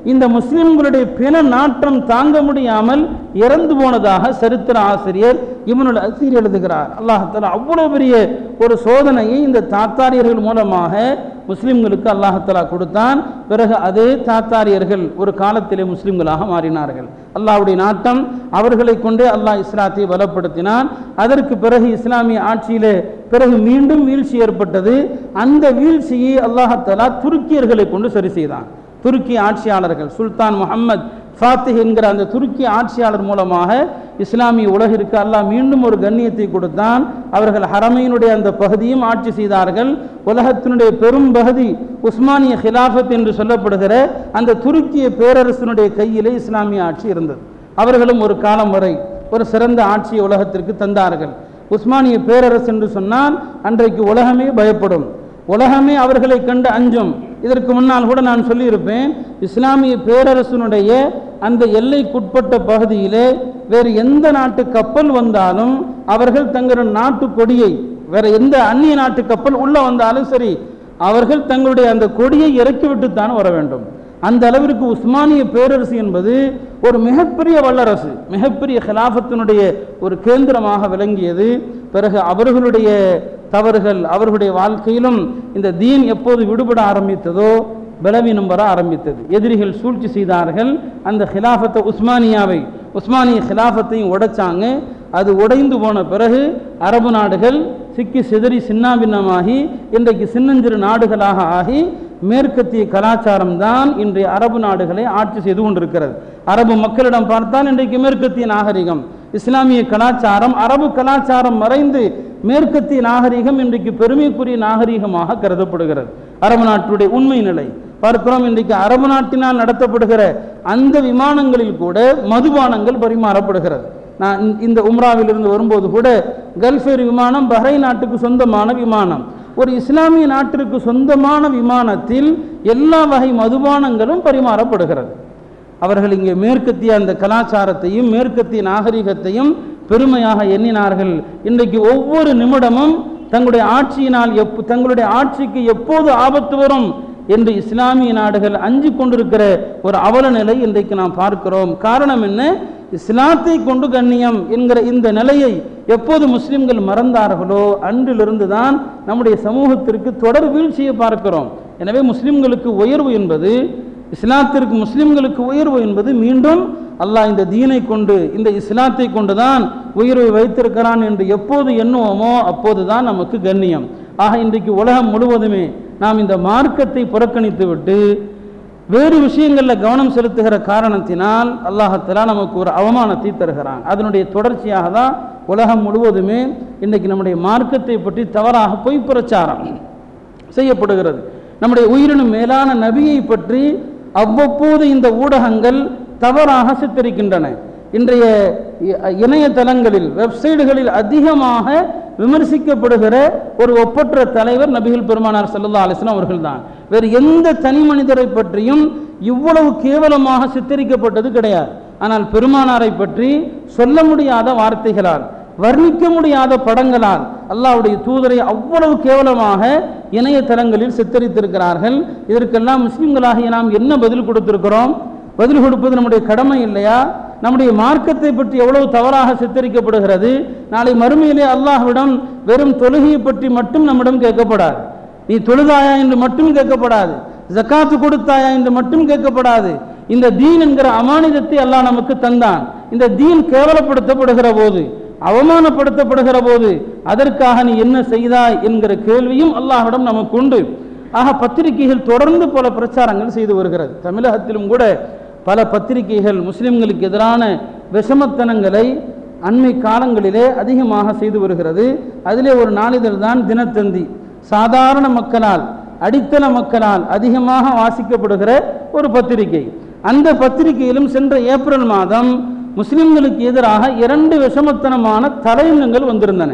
இந்த முஸ்லிம்களுடைய பிண நாற்றம் தாங்க முடியாமல் இறந்து போனதாக சரித்திர ஆசிரியர் இவனுடைய அசீர் எழுதுகிறார் அல்லாஹால அவ்வளவு பெரிய ஒரு சோதனையை இந்த தாத்தாரியர்கள் மூலமாக முஸ்லிம்களுக்கு அல்லாஹாலா கொடுத்தான் பிறகு அதே தாத்தாரியர்கள் ஒரு காலத்திலே முஸ்லிம்களாக மாறினார்கள் அல்லாஹ்வுடைய நாட்டம் அவர்களை கொண்டே அல்லாஹ் இஸ்லாத்தை பலப்படுத்தினான் அதற்கு பிறகு இஸ்லாமிய ஆட்சியிலே பிறகு மீண்டும் வீழ்ச்சி ஏற்பட்டது அந்த வீழ்ச்சியை அல்லாஹாலா துருக்கியர்களை கொண்டு சரி செய்தான் துருக்கி ஆட்சியாளர்கள் சுல்தான் முகமது ஃபாத்திஹ் என்கிற அந்த துருக்கி ஆட்சியாளர் மூலமாக இஸ்லாமிய உலகிற்கு அல்லாஹ் மீண்டும் ஒரு கண்ணியத்தை கொடுத்தான் அவர்கள் ஹரமையினுடைய அந்த பகுதியும் ஆட்சி செய்தார்கள் உலகத்தினுடைய பெரும் பகுதி உஸ்மானிய ஹிலாஃபத் என்று சொல்லப்படுகிற அந்த துருக்கிய பேரரசினுடைய கையிலே இஸ்லாமிய ஆட்சி இருந்தது அவர்களும் ஒரு காலம் வரை ஒரு சிறந்த ஆட்சியை உலகத்திற்கு தந்தார்கள் உஸ்மானிய பேரரசு என்று சொன்னால் அன்றைக்கு உலகமே பயப்படும் உலகமே அவர்களை கண்டு அஞ்சும் இதற்கு முன்னால் கூட நான் சொல்லியிருப்பேன் இஸ்லாமிய பேரரசனுடைய அந்த எல்லைக்குட்பட்ட பகுதியிலே வேறு எந்த நாட்டு கப்பல் வந்தாலும் அவர்கள் தங்கள் நாட்டு கொடியை வேற எந்த அந்நிய நாட்டு கப்பல் உள்ள வந்தாலும் சரி அவர்கள் தங்களுடைய அந்த கொடியை இறக்கிவிட்டுத்தான் வர வேண்டும் அந்த அளவிற்கு உஸ்மானிய பேரரசு என்பது ஒரு மிகப்பெரிய வல்லரசு மிகப்பெரிய ஹிலாஃபத்தினுடைய ஒரு கேந்திரமாக விளங்கியது பிறகு அவர்களுடைய தவறுகள் அவர்களுடைய வாழ்க்கையிலும் இந்த தீன் எப்போது விடுபட ஆரம்பித்ததோ பலவீனம் வர ஆரம்பித்தது எதிரிகள் சூழ்ச்சி செய்தார்கள் அந்த ஹிலாஃபத்தை உஸ்மானியாவை உஸ்மானிய ஹிலாஃபத்தையும் உடைச்சாங்க அது உடைந்து போன பிறகு அரபு நாடுகள் சிக்கி சிதறி சின்னாபின்னமாகி இன்றைக்கு சின்னஞ்சிறு நாடுகளாக ஆகி மேற்கத்திய கலாச்சாரம் தான் இன்றைய அரபு நாடுகளை ஆட்சி செய்து கொண்டிருக்கிறது அரபு மக்களிடம் பார்த்தால் இன்றைக்கு மேற்கத்திய நாகரிகம் இஸ்லாமிய கலாச்சாரம் அரபு கலாச்சாரம் மறைந்து மேற்கத்திய நாகரிகம் இன்றைக்கு பெருமைக்குரிய நாகரிகமாக கருதப்படுகிறது அரபு நாட்டுடைய உண்மை நிலை பார்க்கிறோம் இன்றைக்கு அரபு நாட்டினால் நடத்தப்படுகிற அந்த விமானங்களில் கூட மதுபானங்கள் பரிமாறப்படுகிறது நான் இந்த- இந்த உம்ராவிலிருந்து வரும்போது கூட கல்ஃபேர் விமானம் பஹ்ரைன் நாட்டுக்கு சொந்தமான விமானம் ஒரு இஸ்லாமிய நாட்டிற்கு சொந்தமான விமானத்தில் எல்லா வகை மதுபானங்களும் பரிமாறப்படுகிறது அவர்கள் இங்கே மேற்கத்திய அந்த கலாச்சாரத்தையும் மேற்கத்திய நாகரிகத்தையும் பெருமையாக எண்ணினார்கள் இன்றைக்கு ஒவ்வொரு நிமிடமும் தங்களுடைய ஆட்சியினால் எப் தங்களுடைய ஆட்சிக்கு எப்போது ஆபத்து வரும் என்று இஸ்லாமிய நாடுகள் அஞ்சு கொண்டிருக்கிற ஒரு அவல நிலை இன்றைக்கு நாம் பார்க்கிறோம் காரணம் என்ன இஸ்லாத்தை கொண்டு கண்ணியம் என்கிற இந்த நிலையை எப்போது முஸ்லிம்கள் மறந்தார்களோ அன்றிலிருந்து தான் நம்முடைய சமூகத்திற்கு தொடர் வீழ்ச்சியை பார்க்கிறோம் எனவே முஸ்லிம்களுக்கு உயர்வு என்பது இஸ்லாத்திற்கு முஸ்லிம்களுக்கு உயர்வு என்பது மீண்டும் அல்லாஹ் இந்த தீனை கொண்டு இந்த இஸ்லாத்தை கொண்டு தான் உயர்வை வைத்திருக்கிறான் என்று எப்போது எண்ணுவோமோ அப்போது தான் நமக்கு கண்ணியம் ஆக இன்றைக்கு உலகம் முழுவதுமே நாம் இந்த மார்க்கத்தை புறக்கணித்து விட்டு வேறு விஷயங்களில் கவனம் செலுத்துகிற காரணத்தினால் அல்லாஹத்தலா நமக்கு ஒரு அவமானத்தை தருகிறான் அதனுடைய தொடர்ச்சியாக தான் உலகம் முழுவதுமே இன்றைக்கு நம்முடைய மார்க்கத்தை பற்றி தவறாக பொய் பிரச்சாரம் செய்யப்படுகிறது நம்முடைய உயிரினும் மேலான நபியை பற்றி அவ்வப்போது இந்த ஊடகங்கள் தவறாக சித்தரிக்கின்றன இன்றைய இ- இணையதளங்களில் வெப்சைட்டுகளில் அதிகமாக விமர்சிக்கப்படுகிற ஒரு ஒப்பற்ற தலைவர் நபிகள் பெருமானார் ஸல்லல்லாஹு அலைஹி வஸல்லம் அவர்கள்தான் வேறு எந்த தனி மனிதரை பற்றியும் இவ்வளவு கேவலமாக சித்தரிக்கப்பட்டது கிடையாது ஆனால் பெருமானாரை பற்றி சொல்ல முடியாத வார்த்தைகளால் வர்ணிக்க முடியாத படங்களால் அல்லாஹ்வுடைய தூதரை அவ்வளவு கேவலமாக இணையதளங்களில் சித்தரித்திருக்கிறார்கள் இதற்கெல்லாம் முஸ்லிம்களாகிய நாம் என்ன பதில் கொடுத்திருக்கிறோம் பதில் கொடுப்பது நம்முடைய கடமை இல்லையா நம்முடைய மார்க்கத்தை பற்றி எவ்வளவு தவறாக சித்தரிக்கப்படுகிறது நாளை மறுமையிலே அல்லாஹ்விடம் வெறும் தொழுகையை பற்றி மட்டும் நம்மிடம் கேட்கப்படாது நீ தொழுதாயா என்று மட்டும் கேட்கப்படாது ஜக்காத்து கொடுத்தாயா என்று மட்டும் கேட்கப்படாது இந்த தீன் என்கிற அமானிதத்தை அல்லாஹ் நமக்கு தந்தான் இந்த தீன் கேவலப்படுத்தப்படுகிற போது அவமானப்படுத்தப்படுகிற போது அதற்காக நீ என்ன செய்தாய் என்கிற கேள்வியும் அல்லாஹ்விடம் நமக்கு உண்டு ஆக பத்திரிகைகள் தொடர்ந்து பல பிரச்சாரங்கள் செய்து வருகிறது தமிழகத்திலும் கூட பல பத்திரிகைகள் முஸ்லிம்களுக்கு எதிரான விஷமத்தனங்களை அண்மை காலங்களிலே அதிகமாக செய்து வருகிறது அதிலே ஒரு நாளிதழ் தான் தினத்தந்தி சாதாரண மக்களால் அடித்தள மக்களால் அதிகமாக வாசிக்கப்படுகிற ஒரு பத்திரிகை அந்த பத்திரிகையிலும் சென்ற ஏப்ரல் மாதம் முஸ்லிம்களுக்கு எதிராக இரண்டு விஷமத்தனமான தலையங்கங்கள் வந்திருந்தன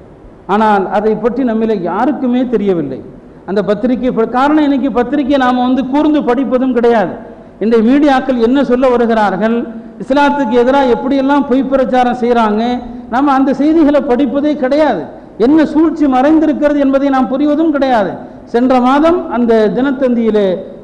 ஆனால் அதை பற்றி நம்மில யாருக்குமே தெரியவில்லை அந்த பத்திரிகை ப- காரணம் இன்னைக்கு பத்திரிகை நாம் வந்து கூர்ந்து படிப்பதும் கிடையாது இந்த மீடியாக்கள் என்ன சொல்ல வருகிறார்கள் இஸ்லாத்துக்கு எதிராக எப்படியெல்லாம் பொய் பிரச்சாரம் செய்கிறாங்க நம்ம அந்த செய்திகளை படிப்பதே கிடையாது என்ன சூழ்ச்சி மறைந்திருக்கிறது என்பதை நாம் புரிவதும் கிடையாது சென்ற மாதம் அந்த தினத்தந்தியிலே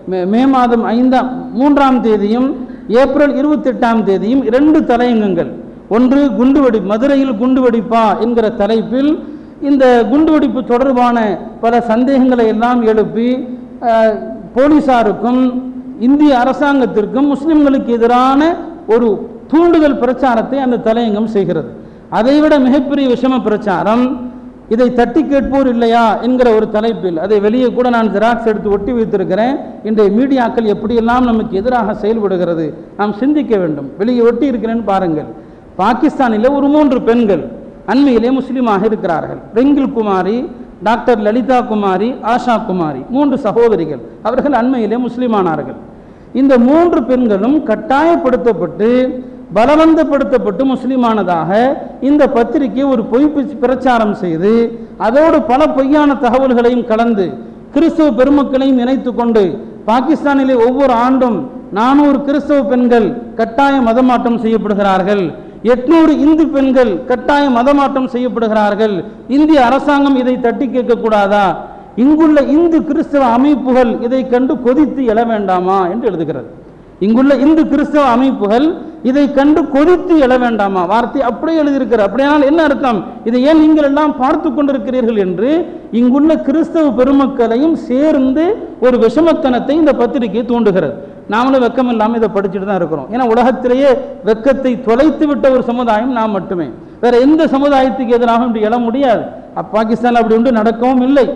மே மே மாதம் ஐந்தாம் மூன்றாம் தேதியும் ஏப்ரல் இருபத்தெட்டாம் தேதியும் இரண்டு தலையங்கங்கள் ஒன்று குண்டுவெடி மதுரையில் குண்டுவெடிப்பா என்கிற தலைப்பில் இந்த குண்டுவெடிப்பு தொடர்பான பல சந்தேகங்களை எல்லாம் எழுப்பி அஹ், போலீசாருக்கும் இந்திய அரசாங்கத்திற்கும் முஸ்லிம்களுக்கு எதிரான ஒரு தூண்டுதல் பிரச்சாரத்தை அந்த தலையங்கம் செய்கிறது அதைவிட மிகப்பெரிய விஷம பிரச்சாரம் இதை தட்டி கேட்போர் இல்லையா என்கிற ஒரு தலைப்பில் அதை வெளியே கூட நான் ஜெராக்ஸ் எடுத்து ஒட்டி வைத்திருக்கிறேன் இன்றைய மீடியாக்கள் எப்படியெல்லாம் நமக்கு எதிராக செயல்படுகிறது நாம் சிந்திக்க வேண்டும் வெளியே ஒட்டி இருக்கிறேன்னு பாருங்கள் பாகிஸ்தானில் ஒரு மூன்று பெண்கள் அண்மையிலே முஸ்லீமாக இருக்கிறார்கள் ரெங்கில் குமாரி டாக்டர் லலிதா குமாரி ஆஷா குமாரி மூன்று சகோதரிகள் அவர்கள் அண்மையிலே முஸ்லிமானார்கள் இந்த மூன்று பெண்களும் கட்டாயப்படுத்தப்பட்டு பலவந்தப்படுத்தப்பட்டு முஸ்லிமானதாக இந்த பத்திரிகை ஒரு பொய் பிச்- பிரச்சாரம் செய்து அதோடு பல பொய்யான தகவல்களையும் கலந்து கிறிஸ்தவ பெருமக்களையும் இணைத்து கொண்டு பாகிஸ்தானிலே ஒவ்வொரு ஆண்டும் நானூறு கிறிஸ்தவ பெண்கள் கட்டாய மதமாற்றம் செய்யப்படுகிறார்கள் எட்நூறு இந்து பெண்கள் கட்டாய மதமாற்றம் செய்யப்படுகிறார்கள் இந்திய அரசாங்கம் இதை தட்டி கேட்கக்கூடாதா இங்குள்ள இந்து கிறிஸ்தவ அமைப்புகள் இதை கண்டு கொதித்து எழ வேண்டாமா என்று எழுதுகிறது இங்குள்ள இந்து கிறிஸ்தவ அமைப்புகள் இதை கண்டு கொதித்து எழ வேண்டாமா வார்த்தை அப்படியே எழுதியிருக்கிறார் அப்படியானால் என்ன அர்த்தம் இதை ஏன் நீங்கள் எல்லாம் பார்த்து கொண்டிருக்கிறீர்கள் என்று இங்குள்ள கிறிஸ்தவ பெருமக்களையும் சேர்ந்து ஒரு விஷமத்தனத்தை இந்த பத்திரிகை தூண்டுகிறது நாமளும் வெக்கம் இல்லாமல் இதை படிச்சுட்டு தான் இருக்கிறோம் ஏன்னா உலகத்திலேயே வெக்கத்தை தொலைத்து விட்ட ஒரு சமுதாயம் நாம் மட்டுமே வேற எந்த சமுதாயத்துக்கு எதிராக இப்படி எழ முடியாது அப்ப பாகிஸ்தான் அப்படி ஒன்று நடக்கவும் இல்லை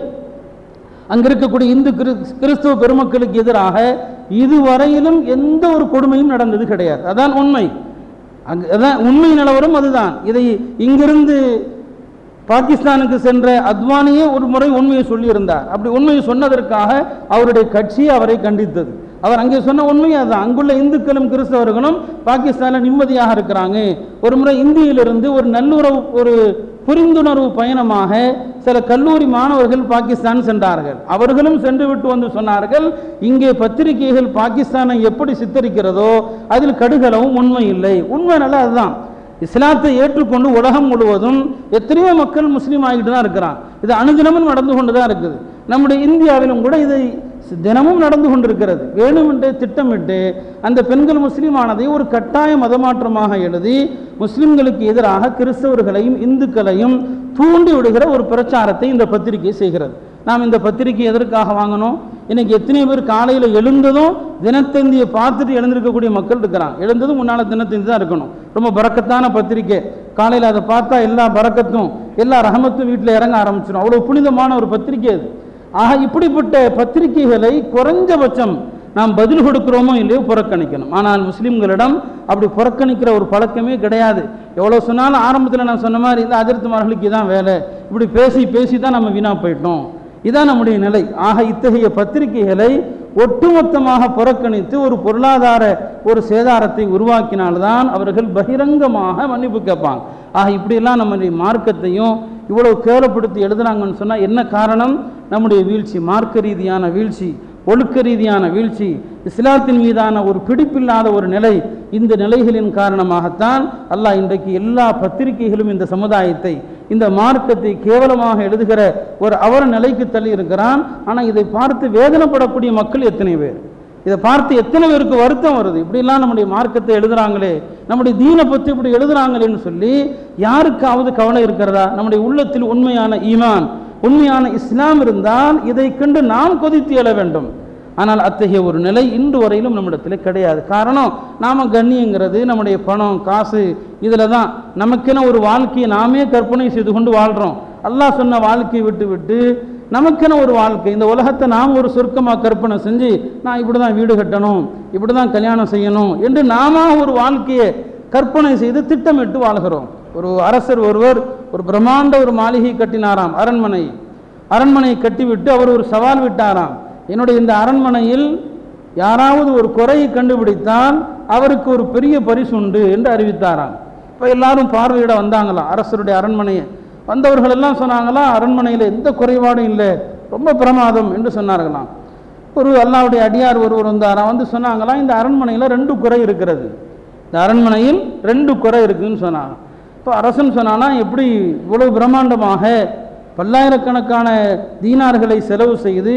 அங்க இருக்கக்கூடிய இந்து கிறிஸ்- கிறிஸ்துவ பெருமக்களுக்கு எதிராக இதுவரையிலும் எந்த ஒரு கொடுமையும் நடந்தது கிடையாது அதான் உண்மை அங்க அதான் உண்மை நிலவரம் அதுதான் இதை இங்கிருந்து பாகிஸ்தானுக்கு சென்ற அத்வானியே ஒரு முறை உண்மையை சொல்லியிருந்தார் அப்படி உண்மையை சொன்னதற்காக அவருடைய கட்சி அவரை கண்டித்தது அவர் அங்கே சொன்ன உண்மையே அதுதான் அங்குள்ள இந்துக்களும் கிறிஸ்தவர்களும் பாகிஸ்தானில் நிம்மதியாக இருக்கிறாங்க ஒரு முறை இந்தியிலிருந்து ஒரு நல்லுறவு ஒரு புரிந்துணர்வு பயணமாக சில கல்லூரி மாணவர்கள் பாகிஸ்தான் சென்றார்கள் அவர்களும் சென்று விட்டு வந்து சொன்னார்கள் இங்கே பத்திரிகைகள் பாகிஸ்தானை எப்படி சித்தரிக்கிறதோ அதில் கடுகளவும் உண்மை இல்லை உண்மை நல்ல அதுதான் இஸ்லாத்தை ஏற்றுக்கொண்டு உலகம் முழுவதும் எத்தனையோ மக்கள் முஸ்லீம் ஆகிட்டு தான் இருக்கிறான் இது அனுதினமும் நடந்து கொண்டு தான் இருக்குது நம்முடைய இந்தியாவிலும் கூட இதை தினமும் நடந்து கொண்டிருக்கிறது வேணுமென்றே திட்டமிட்டு அந்த பெண்கள் முஸ்லீமானதை ஒரு கட்டாய மதமாற்றமாக எழுதி முஸ்லிம்களுக்கு எதிராக கிறிஸ்தவர்களையும் இந்துக்களையும் தூண்டி விடுகிற ஒரு பிரச்சாரத்தை இந்த பத்திரிகை செய்கிறது நாம் இந்த பத்திரிகை எதற்காக வாங்கணும் இன்னைக்கு எத்தனை பேர் காலையில் எழுந்ததும் தினத்தந்தியை பார்த்துட்டு எழுந்திருக்கக்கூடிய மக்கள் இருக்கிறாங்க எழுந்ததும் முன்னால் தினத்தந்தி தான் இருக்கணும் ரொம்ப பறக்கத்தான பத்திரிகை காலையில் அதை பார்த்தா எல்லா பறக்கத்தும் எல்லா ரஹமத்தும் வீட்டில் இறங்க ஆரம்பிச்சிடும் அவ்வளோ புனிதமான ஒரு பத்திரிகை அது ஆக இப்படிப்பட்ட பத்திரிகைகளை குறைஞ்சபட்சம் நாம் பதில் கொடுக்கிறோமோ இல்லையோ புறக்கணிக்கணும் ஆனால் முஸ்லிம்களிடம் அப்படி புறக்கணிக்கிற ஒரு பழக்கமே கிடையாது எவ்வளோ சொன்னாலும் ஆரம்பத்தில் நான் சொன்ன மாதிரி இந்த அதிர்த்துமார்களுக்கு இதான் வேலை இப்படி பேசி பேசி தான் நம்ம வீணாக போயிட்டோம் இதான் நம்முடைய நிலை ஆக இத்தகைய பத்திரிகைகளை ஒட்டுமொத்தமாக புறக்கணித்து ஒரு பொருளாதார ஒரு சேதாரத்தை உருவாக்கினால்தான் அவர்கள் பகிரங்கமாக மன்னிப்பு கேட்பாங்க ஆக இப்படியெல்லாம் நம்முடைய மார்க்கத்தையும் இவ்வளவு கேவலப்படுத்தி எழுதுனாங்கன்னு சொன்னால் என்ன காரணம் நம்முடைய வீழ்ச்சி மார்க்க ரீதியான வீழ்ச்சி ஒழுக்க ரீதியான வீழ்ச்சி இஸ்லாத்தின் மீதான ஒரு பிடிப்பில்லாத ஒரு நிலை இந்த நிலைகளின் காரணமாகத்தான் அல்லாஹ் இன்றைக்கு எல்லா பத்திரிகைகளும் இந்த சமுதாயத்தை இந்த மார்க்கத்தை கேவலமாக எழுதுகிற ஒரு அவர நிலைக்கு தள்ளி இருக்கிறான் ஆனால் இதை பார்த்து வேதனைப்படக்கூடிய மக்கள் எத்தனை பேர் இதை பார்த்து எத்தனை பேருக்கு வருத்தம் வருது இப்படிலாம் நம்முடைய மார்க்கத்தை எழுதுறாங்களே நம்முடைய தீனை பற்றி இப்படி எழுதுறாங்களேன்னு சொல்லி யாருக்காவது கவலை இருக்கிறதா நம்முடைய உள்ளத்தில் உண்மையான ஈமான் உண்மையான இஸ்லாம் இருந்தால் இதை கண்டு நாம் கொதித்து எழ வேண்டும் ஆனால் அத்தகைய ஒரு நிலை இன்று வரையிலும் நம்மிடத்தில் கிடையாது காரணம் நாம கண்ணியங்கிறது நம்முடைய பணம் காசு இதில் தான் நமக்கென ஒரு வாழ்க்கையை நாமே கற்பனை செய்து கொண்டு வாழ்கிறோம் அல்லாஹ் சொன்ன வாழ்க்கையை விட்டு விட்டு நமக்கென ஒரு வாழ்க்கை இந்த உலகத்தை நாம் ஒரு சுருக்கமாக கற்பனை செஞ்சு நான் இப்படி தான் வீடு கட்டணும் இப்படி தான் கல்யாணம் செய்யணும் என்று நாம ஒரு வாழ்க்கையை கற்பனை செய்து திட்டமிட்டு வாழ்கிறோம் ஒரு அரசர் ஒருவர் ஒரு பிரம்மாண்ட ஒரு மாளிகை கட்டினாராம் அரண்மனை அரண்மனையை கட்டிவிட்டு அவர் ஒரு சவால் விட்டாராம் என்னுடைய இந்த அரண்மனையில் யாராவது ஒரு குறையை கண்டுபிடித்தால் அவருக்கு ஒரு பெரிய பரிசு உண்டு என்று அறிவித்தாராம் இப்போ எல்லாரும் பார்வையிட வந்தாங்களாம் அரசருடைய அரண்மனையை வந்தவர்கள் எல்லாம் சொன்னாங்களாம் அரண்மனையில் எந்த குறைபாடும் இல்லை ரொம்ப பிரமாதம் என்று சொன்னார்களாம் ஒரு அல்லாவுடைய அடியார் ஒருவர் வந்தாராம் வந்து சொன்னாங்களாம் இந்த அரண்மனையில் ரெண்டு குறை இருக்கிறது இந்த அரண்மனையில் ரெண்டு குறை இருக்குதுன்னு சொன்னாங்க இப்போ அரசன் சொன்னானா எப்படி இவ்வளவு பிரம்மாண்டமாக பல்லாயிரக்கணக்கான தீனார்களை செலவு செய்து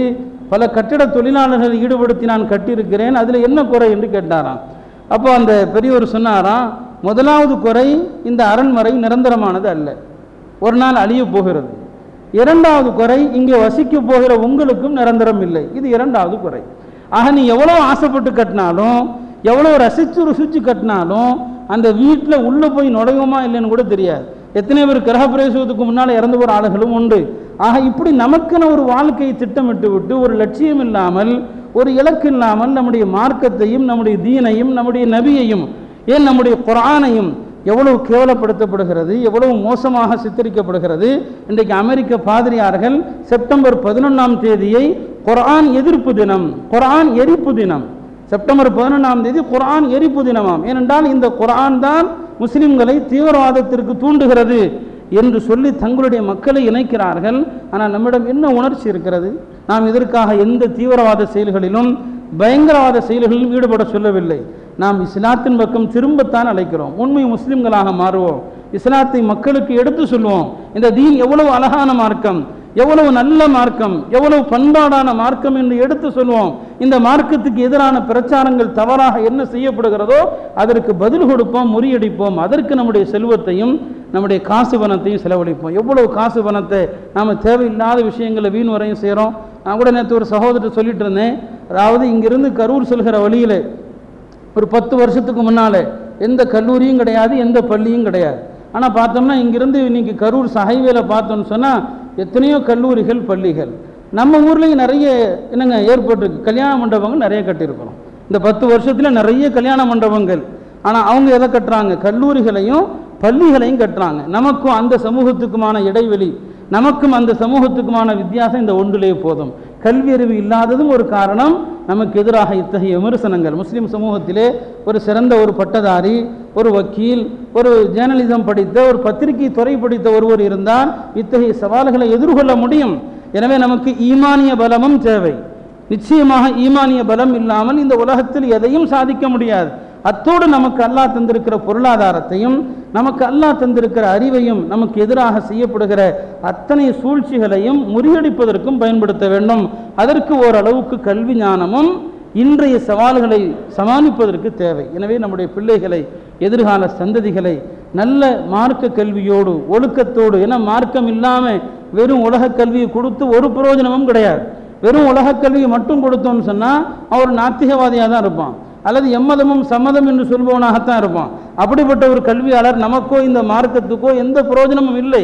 பல கட்டிட தொழிலாளர்கள் ஈடுபடுத்தி நான் கட்டியிருக்கிறேன் அதில் என்ன குறை என்று கேட்டாராம் அப்போ அந்த பெரியவர் சொன்னாராம் முதலாவது குறை இந்த அரண்மனை நிரந்தரமானது அல்ல ஒரு நாள் அழிய போகிறது இரண்டாவது குறை இங்கே வசிக்க போகிற உங்களுக்கும் நிரந்தரம் இல்லை இது இரண்டாவது குறை ஆக நீ எவ்வளோ ஆசைப்பட்டு கட்டினாலும் எவ்வளோ ரசித்து ருசித்து கட்டினாலும் அந்த வீட்டில் உள்ளே போய் நுழையுமா இல்லைன்னு கூட தெரியாது எத்தனை பேர் கிரகப்பிரவேசத்துக்கு முன்னால் இறந்து போகிற ஆளுகளும் உண்டு ஆக இப்படி நமக்கென ஒரு வாழ்க்கையை திட்டமிட்டு விட்டு ஒரு லட்சியம் இல்லாமல் ஒரு இலக்கு இல்லாமல் நம்முடைய மார்க்கத்தையும் நம்முடைய தீனையும் நம்முடைய நபியையும் ஏன் நம்முடைய குரானையும் எவ்வளவு கேவலப்படுத்தப்படுகிறது எவ்வளவு மோசமாக சித்தரிக்கப்படுகிறது இன்றைக்கு அமெரிக்க பாதிரியார்கள் செப்டம்பர் பதினொன்றாம் தேதியை குர்ஆன் எதிர்ப்பு தினம் குர்ஆன் எரிப்பு தினம் செப்டம்பர் பதினொன்றாம் தேதி குர்ஆன் எரிப்பு தினமாம் ஏனென்றால் இந்த குர்ஆன் தான் முஸ்லிம்களை தீவிரவாதத்திற்கு தூண்டுகிறது என்று சொல்லி தங்களுடைய மக்களை இணைக்கிறார்கள் ஆனால் நம்மிடம் என்ன உணர்ச்சி இருக்கிறது நாம் இதற்காக எந்த தீவிரவாத செயல்களிலும் பயங்கரவாத செயல்களிலும் ஈடுபட சொல்லவில்லை நாம் இஸ்லாத்தின் பக்கம் திரும்பத்தான் அழைக்கிறோம் உண்மை முஸ்லிம்களாக மாறுவோம் இஸ்லாத்தை மக்களுக்கு எடுத்து சொல்லுவோம் இந்த தீன் எவ்வளவு அழகான மார்க்கம் எவ்வளவு நல்ல மார்க்கம் எவ்வளவு பண்பாடான மார்க்கம் என்று எடுத்து சொல்லுவோம் இந்த மார்க்கத்துக்கு எதிரான பிரச்சாரங்கள் தவறாக என்ன செய்யப்படுகிறதோ அதற்கு பதில் கொடுப்போம் முறியடிப்போம் அதற்கு நம்முடைய செல்வத்தையும் நம்முடைய காசு பணத்தையும் செலவழிப்போம் எவ்வளவு காசு பணத்தை நாம் தேவையில்லாத விஷயங்களை வீண் வரையும் செய்கிறோம் நான் கூட நேற்று ஒரு சகோதரர் சொல்லிட்டு இருந்தேன் அதாவது இங்கிருந்து கரூர் செல்கிற வழியில் ஒரு பத்து வருஷத்துக்கு முன்னால் எந்த கல்லூரியும் கிடையாது எந்த பள்ளியும் கிடையாது ஆனால் பார்த்தோம்னா இங்கிருந்து இன்னைக்கு கரூர் ஹைவேல பார்த்தோம்னு சொன்னால் எத்தனையோ கல்லூரிகள் பள்ளிகள் நம்ம ஊர்லேயும் நிறைய என்னங்க ஏற்பட்டிருக்கு கல்யாண மண்டபங்கள் நிறைய கட்டியிருக்கிறோம் இந்த பத்து வருஷத்தில் நிறைய கல்யாண மண்டபங்கள் ஆனால் அவங்க எதை கட்டுறாங்க கல்லூரிகளையும் பள்ளிகளையும் கட்டுறாங்க நமக்கும் அந்த சமூகத்துக்குமான இடைவெளி நமக்கும் அந்த சமூகத்துக்குமான வித்தியாசம் இந்த ஒன்றிலே போதும் கல்வி அறிவு இல்லாததும் ஒரு காரணம் நமக்கு எதிராக இத்தகைய விமர்சனங்கள் முஸ்லிம் சமூகத்திலே ஒரு சிறந்த ஒரு பட்டதாரி ஒரு வக்கீல் ஒரு ஜேர்னலிசம் படித்த ஒரு பத்திரிகை துறை படித்த ஒருவர் இருந்தால் இத்தகைய சவால்களை எதிர்கொள்ள முடியும் எனவே நமக்கு ஈமானிய பலமும் தேவை நிச்சயமாக ஈமானிய பலம் இல்லாமல் இந்த உலகத்தில் எதையும் சாதிக்க முடியாது அத்தோடு நமக்கு அல்லாஹ் தந்திருக்கிற பொருளாதாரத்தையும் நமக்கு அல்லாஹ் தந்திருக்கிற அறிவையும் நமக்கு எதிராக செய்யப்படுகிற அத்தனை சூழ்ச்சிகளையும் முறியடிப்பதற்கும் பயன்படுத்த வேண்டும் அதற்கு ஓரளவுக்கு கல்வி ஞானமும் இன்றைய சவால்களை சமாளிப்பதற்கு தேவை எனவே நம்முடைய பிள்ளைகளை எதிர்கால சந்ததிகளை நல்ல மார்க்க கல்வியோடு ஒழுக்கத்தோடு ஏன்னா மார்க்கம் இல்லாமல் வெறும் உலக கல்வியை கொடுத்து ஒரு பிரயோஜனமும் கிடையாது வெறும் உலக கல்வியை மட்டும் கொடுத்தோம்னு சொன்னால் அவர் நாத்திகவாதியாக தான் இருப்பான் அல்லது எம்மதமும் சம்மதம் என்று சொல்பவனாகத்தான் இருப்பான் அப்படிப்பட்ட ஒரு கல்வியாளர் நமக்கோ இந்த மார்க்கத்துக்கோ எந்த பிரயோஜனமும் இல்லை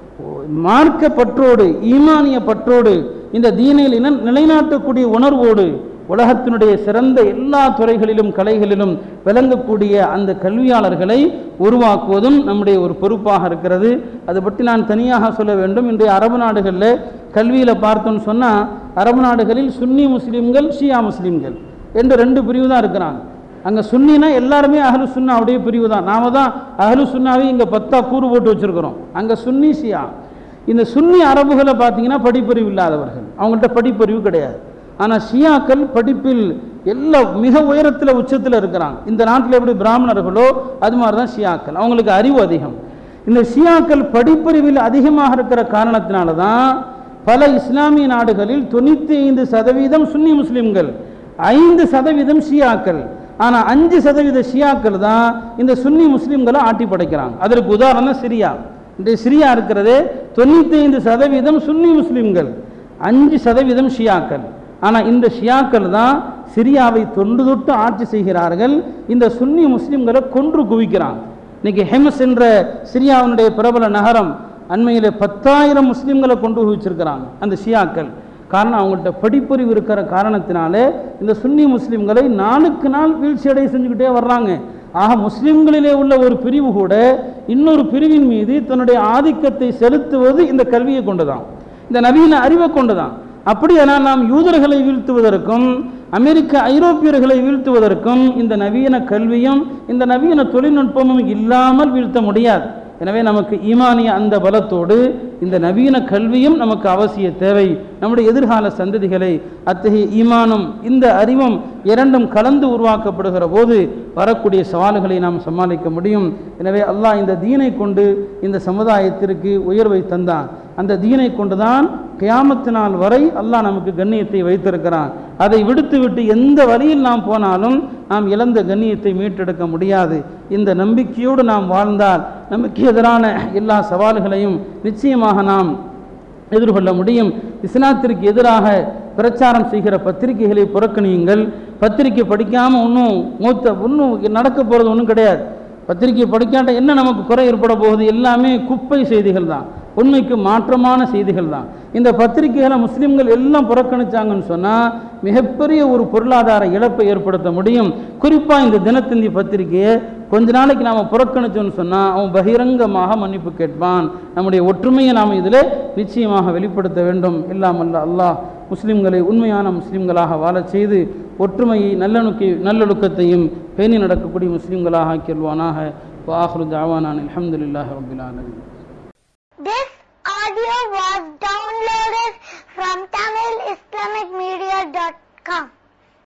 மார்க்க பற்றோடு ஈமானிய பற்றோடு இந்த தீனையில் இன நிலைநாட்டக்கூடிய உணர்வோடு உலகத்தினுடைய சிறந்த எல்லா துறைகளிலும் கலைகளிலும் விளங்கக்கூடிய அந்த கல்வியாளர்களை உருவாக்குவதும் நம்முடைய ஒரு பொறுப்பாக இருக்கிறது அதை பற்றி நான் தனியாக சொல்ல வேண்டும் இன்றைய அரபு நாடுகளில் கல்வியில் பார்த்தோம்னு சொன்னால் அரபு நாடுகளில் சுன்னி முஸ்லீம்கள் ஷியா முஸ்லீம்கள் என்று ரெண்டு பிரிவு தான் இருக்கிறாங்க அங்கே சுன்னினா எல்லாருமே அகலு சுன்னா அப்படியே பிரிவு தான் நாம தான் அகலு சுன்னாவே இங்கே பத்தா கூறு போட்டு வச்சுருக்கிறோம் அங்கே சுன்னி ஷியா இந்த சுன்னி அரபுகளை பார்த்தீங்கன்னா படிப்பறிவு இல்லாதவர்கள் அவங்கள்ட்ட படிப்பறிவு கிடையாது ஆனால் ஷியாக்கள் படிப்பில் எல்லா மிக உயரத்தில் உச்சத்தில் இருக்கிறாங்க இந்த நாட்டில் எப்படி பிராமணர்களோ அது மாதிரி தான் ஷியாக்கள் அவங்களுக்கு அறிவு அதிகம் இந்த ஷியாக்கள் படிப்பறிவில் அதிகமாக இருக்கிற காரணத்தினால தான் பல இஸ்லாமிய நாடுகளில் தொண்ணூற்றி ஐந்து சதவீதம் சுன்னி முஸ்லிம்கள் ஐந்து சதவீதம் ஷியாக்கள் ஆனால் அஞ்சு சதவீத ஷியாக்கள் தான் இந்த சுன்னி முஸ்லிம்களை ஆட்டி படைக்கிறாங்க அதற்கு உதாரணம் சிரியா இந்த சிரியா இருக்கிறதே தொண்ணூற்றி ஐந்து சதவீதம் சுன்னி முஸ்லிம்கள் அஞ்சு சதவீதம் ஷியாக்கள் ஆனால் இந்த ஷியாக்கள் தான் சிரியாவை தொண்டு தொட்டு ஆட்சி செய்கிறார்கள் இந்த சுன்னி முஸ்லிம்களை கொன்று குவிக்கிறாங்க இன்னைக்கு ஹெமஸ் என்ற சிரியாவினுடைய பிரபல நகரம் அண்மையில் பத்தாயிரம் முஸ்லிம்களை கொண்டு குவிச்சிருக்கிறாங்க அந்த ஷியாக்கள் காரணம் அவங்கள்ட்ட படிப்பறிவு இருக்கிற காரணத்தினாலே இந்த சுன்னி முஸ்லிம்களை நாளுக்கு நாள் வீழ்ச்சியடை செஞ்சுக்கிட்டே வர்றாங்க ஆக முஸ்லிம்களிலே உள்ள ஒரு பிரிவு கூட இன்னொரு பிரிவின் மீது தன்னுடைய ஆதிக்கத்தை செலுத்துவது இந்த கல்வியை கொண்டுதான் இந்த நவீன அறிவை கொண்டுதான் அப்படியானால் நாம் யூதர்களை வீழ்த்துவதற்கும் அமெரிக்க ஐரோப்பியர்களை வீழ்த்துவதற்கும் இந்த நவீன கல்வியும் இந்த நவீன தொழில்நுட்பமும் இல்லாமல் வீழ்த்த முடியாது எனவே நமக்கு ஈமானிய அந்த பலத்தோடு இந்த நவீன கல்வியும் நமக்கு அவசிய தேவை நம்முடைய எதிர்கால சந்ததிகளை அத்தகைய ஈமானும் இந்த அறிவும் இரண்டும் கலந்து உருவாக்கப்படுகிற போது வரக்கூடிய சவால்களை நாம் சமாளிக்க முடியும் எனவே அல்லாஹ் இந்த தீனை கொண்டு இந்த சமுதாயத்திற்கு உயர்வை தந்தான் அந்த தீனை கொண்டுதான் கியாமத்து நாள் வரை அல்லாஹ் நமக்கு கண்ணியத்தை வைத்திருக்கிறான் அதை விடுத்து விட்டு எந்த வழியில் நாம் போனாலும் நாம் இழந்த கண்ணியத்தை மீட்டெடுக்க முடியாது இந்த நம்பிக்கையோடு நாம் வாழ்ந்தால் நமக்கு எதிரான எல்லா சவால்களையும் நிச்சயமாக நாம் எதிர்கொள்ள முடியும் இஸ்லாத்திற்கு எதிராக பிரச்சாரம் செய்கிற பத்திரிகைகளை புறக்கணியுங்கள் பத்திரிக்கை படிக்காமல் ஒன்றும் மூத்த ஒன்றும் நடக்க போகிறது ஒன்றும் கிடையாது பத்திரிக்கை படிக்காட்ட என்ன நமக்கு குறை ஏற்பட போகுது எல்லாமே குப்பை செய்திகள் தான் உண்மைக்கு மாற்றமான செய்திகள் தான் இந்த பத்திரிகைகளை முஸ்லீம்கள் எல்லாம் புறக்கணிச்சாங்கன்னு சொன்னால் மிகப்பெரிய ஒரு பொருளாதார இழப்பை ஏற்படுத்த முடியும் குறிப்பாக இந்த தினத்தந்தி பத்திரிகையை கொஞ்ச நாளைக்கு நாம் புறக்கணிச்சோன்னு சொன்னால் அவன் பகிரங்கமாக மன்னிப்பு கேட்பான் நம்முடைய ஒற்றுமையை நாம் இதில் நிச்சயமாக வெளிப்படுத்த வேண்டும் இல்லாமல்ல அல்லாஹ் முஸ்லிம்களை உண்மையான முஸ்லிம்களாக வாழச் செய்து ஒற்றுமையை நல்லணுக்கை நல்லொழுக்கத்தையும் பேணி நடக்கக்கூடிய முஸ்லிம்களாக ஆக்கியல்வானாக வாஹ்ரு தாவானான் அல்ஹம்துலில்லாஹி ரபில் ஆலமீன்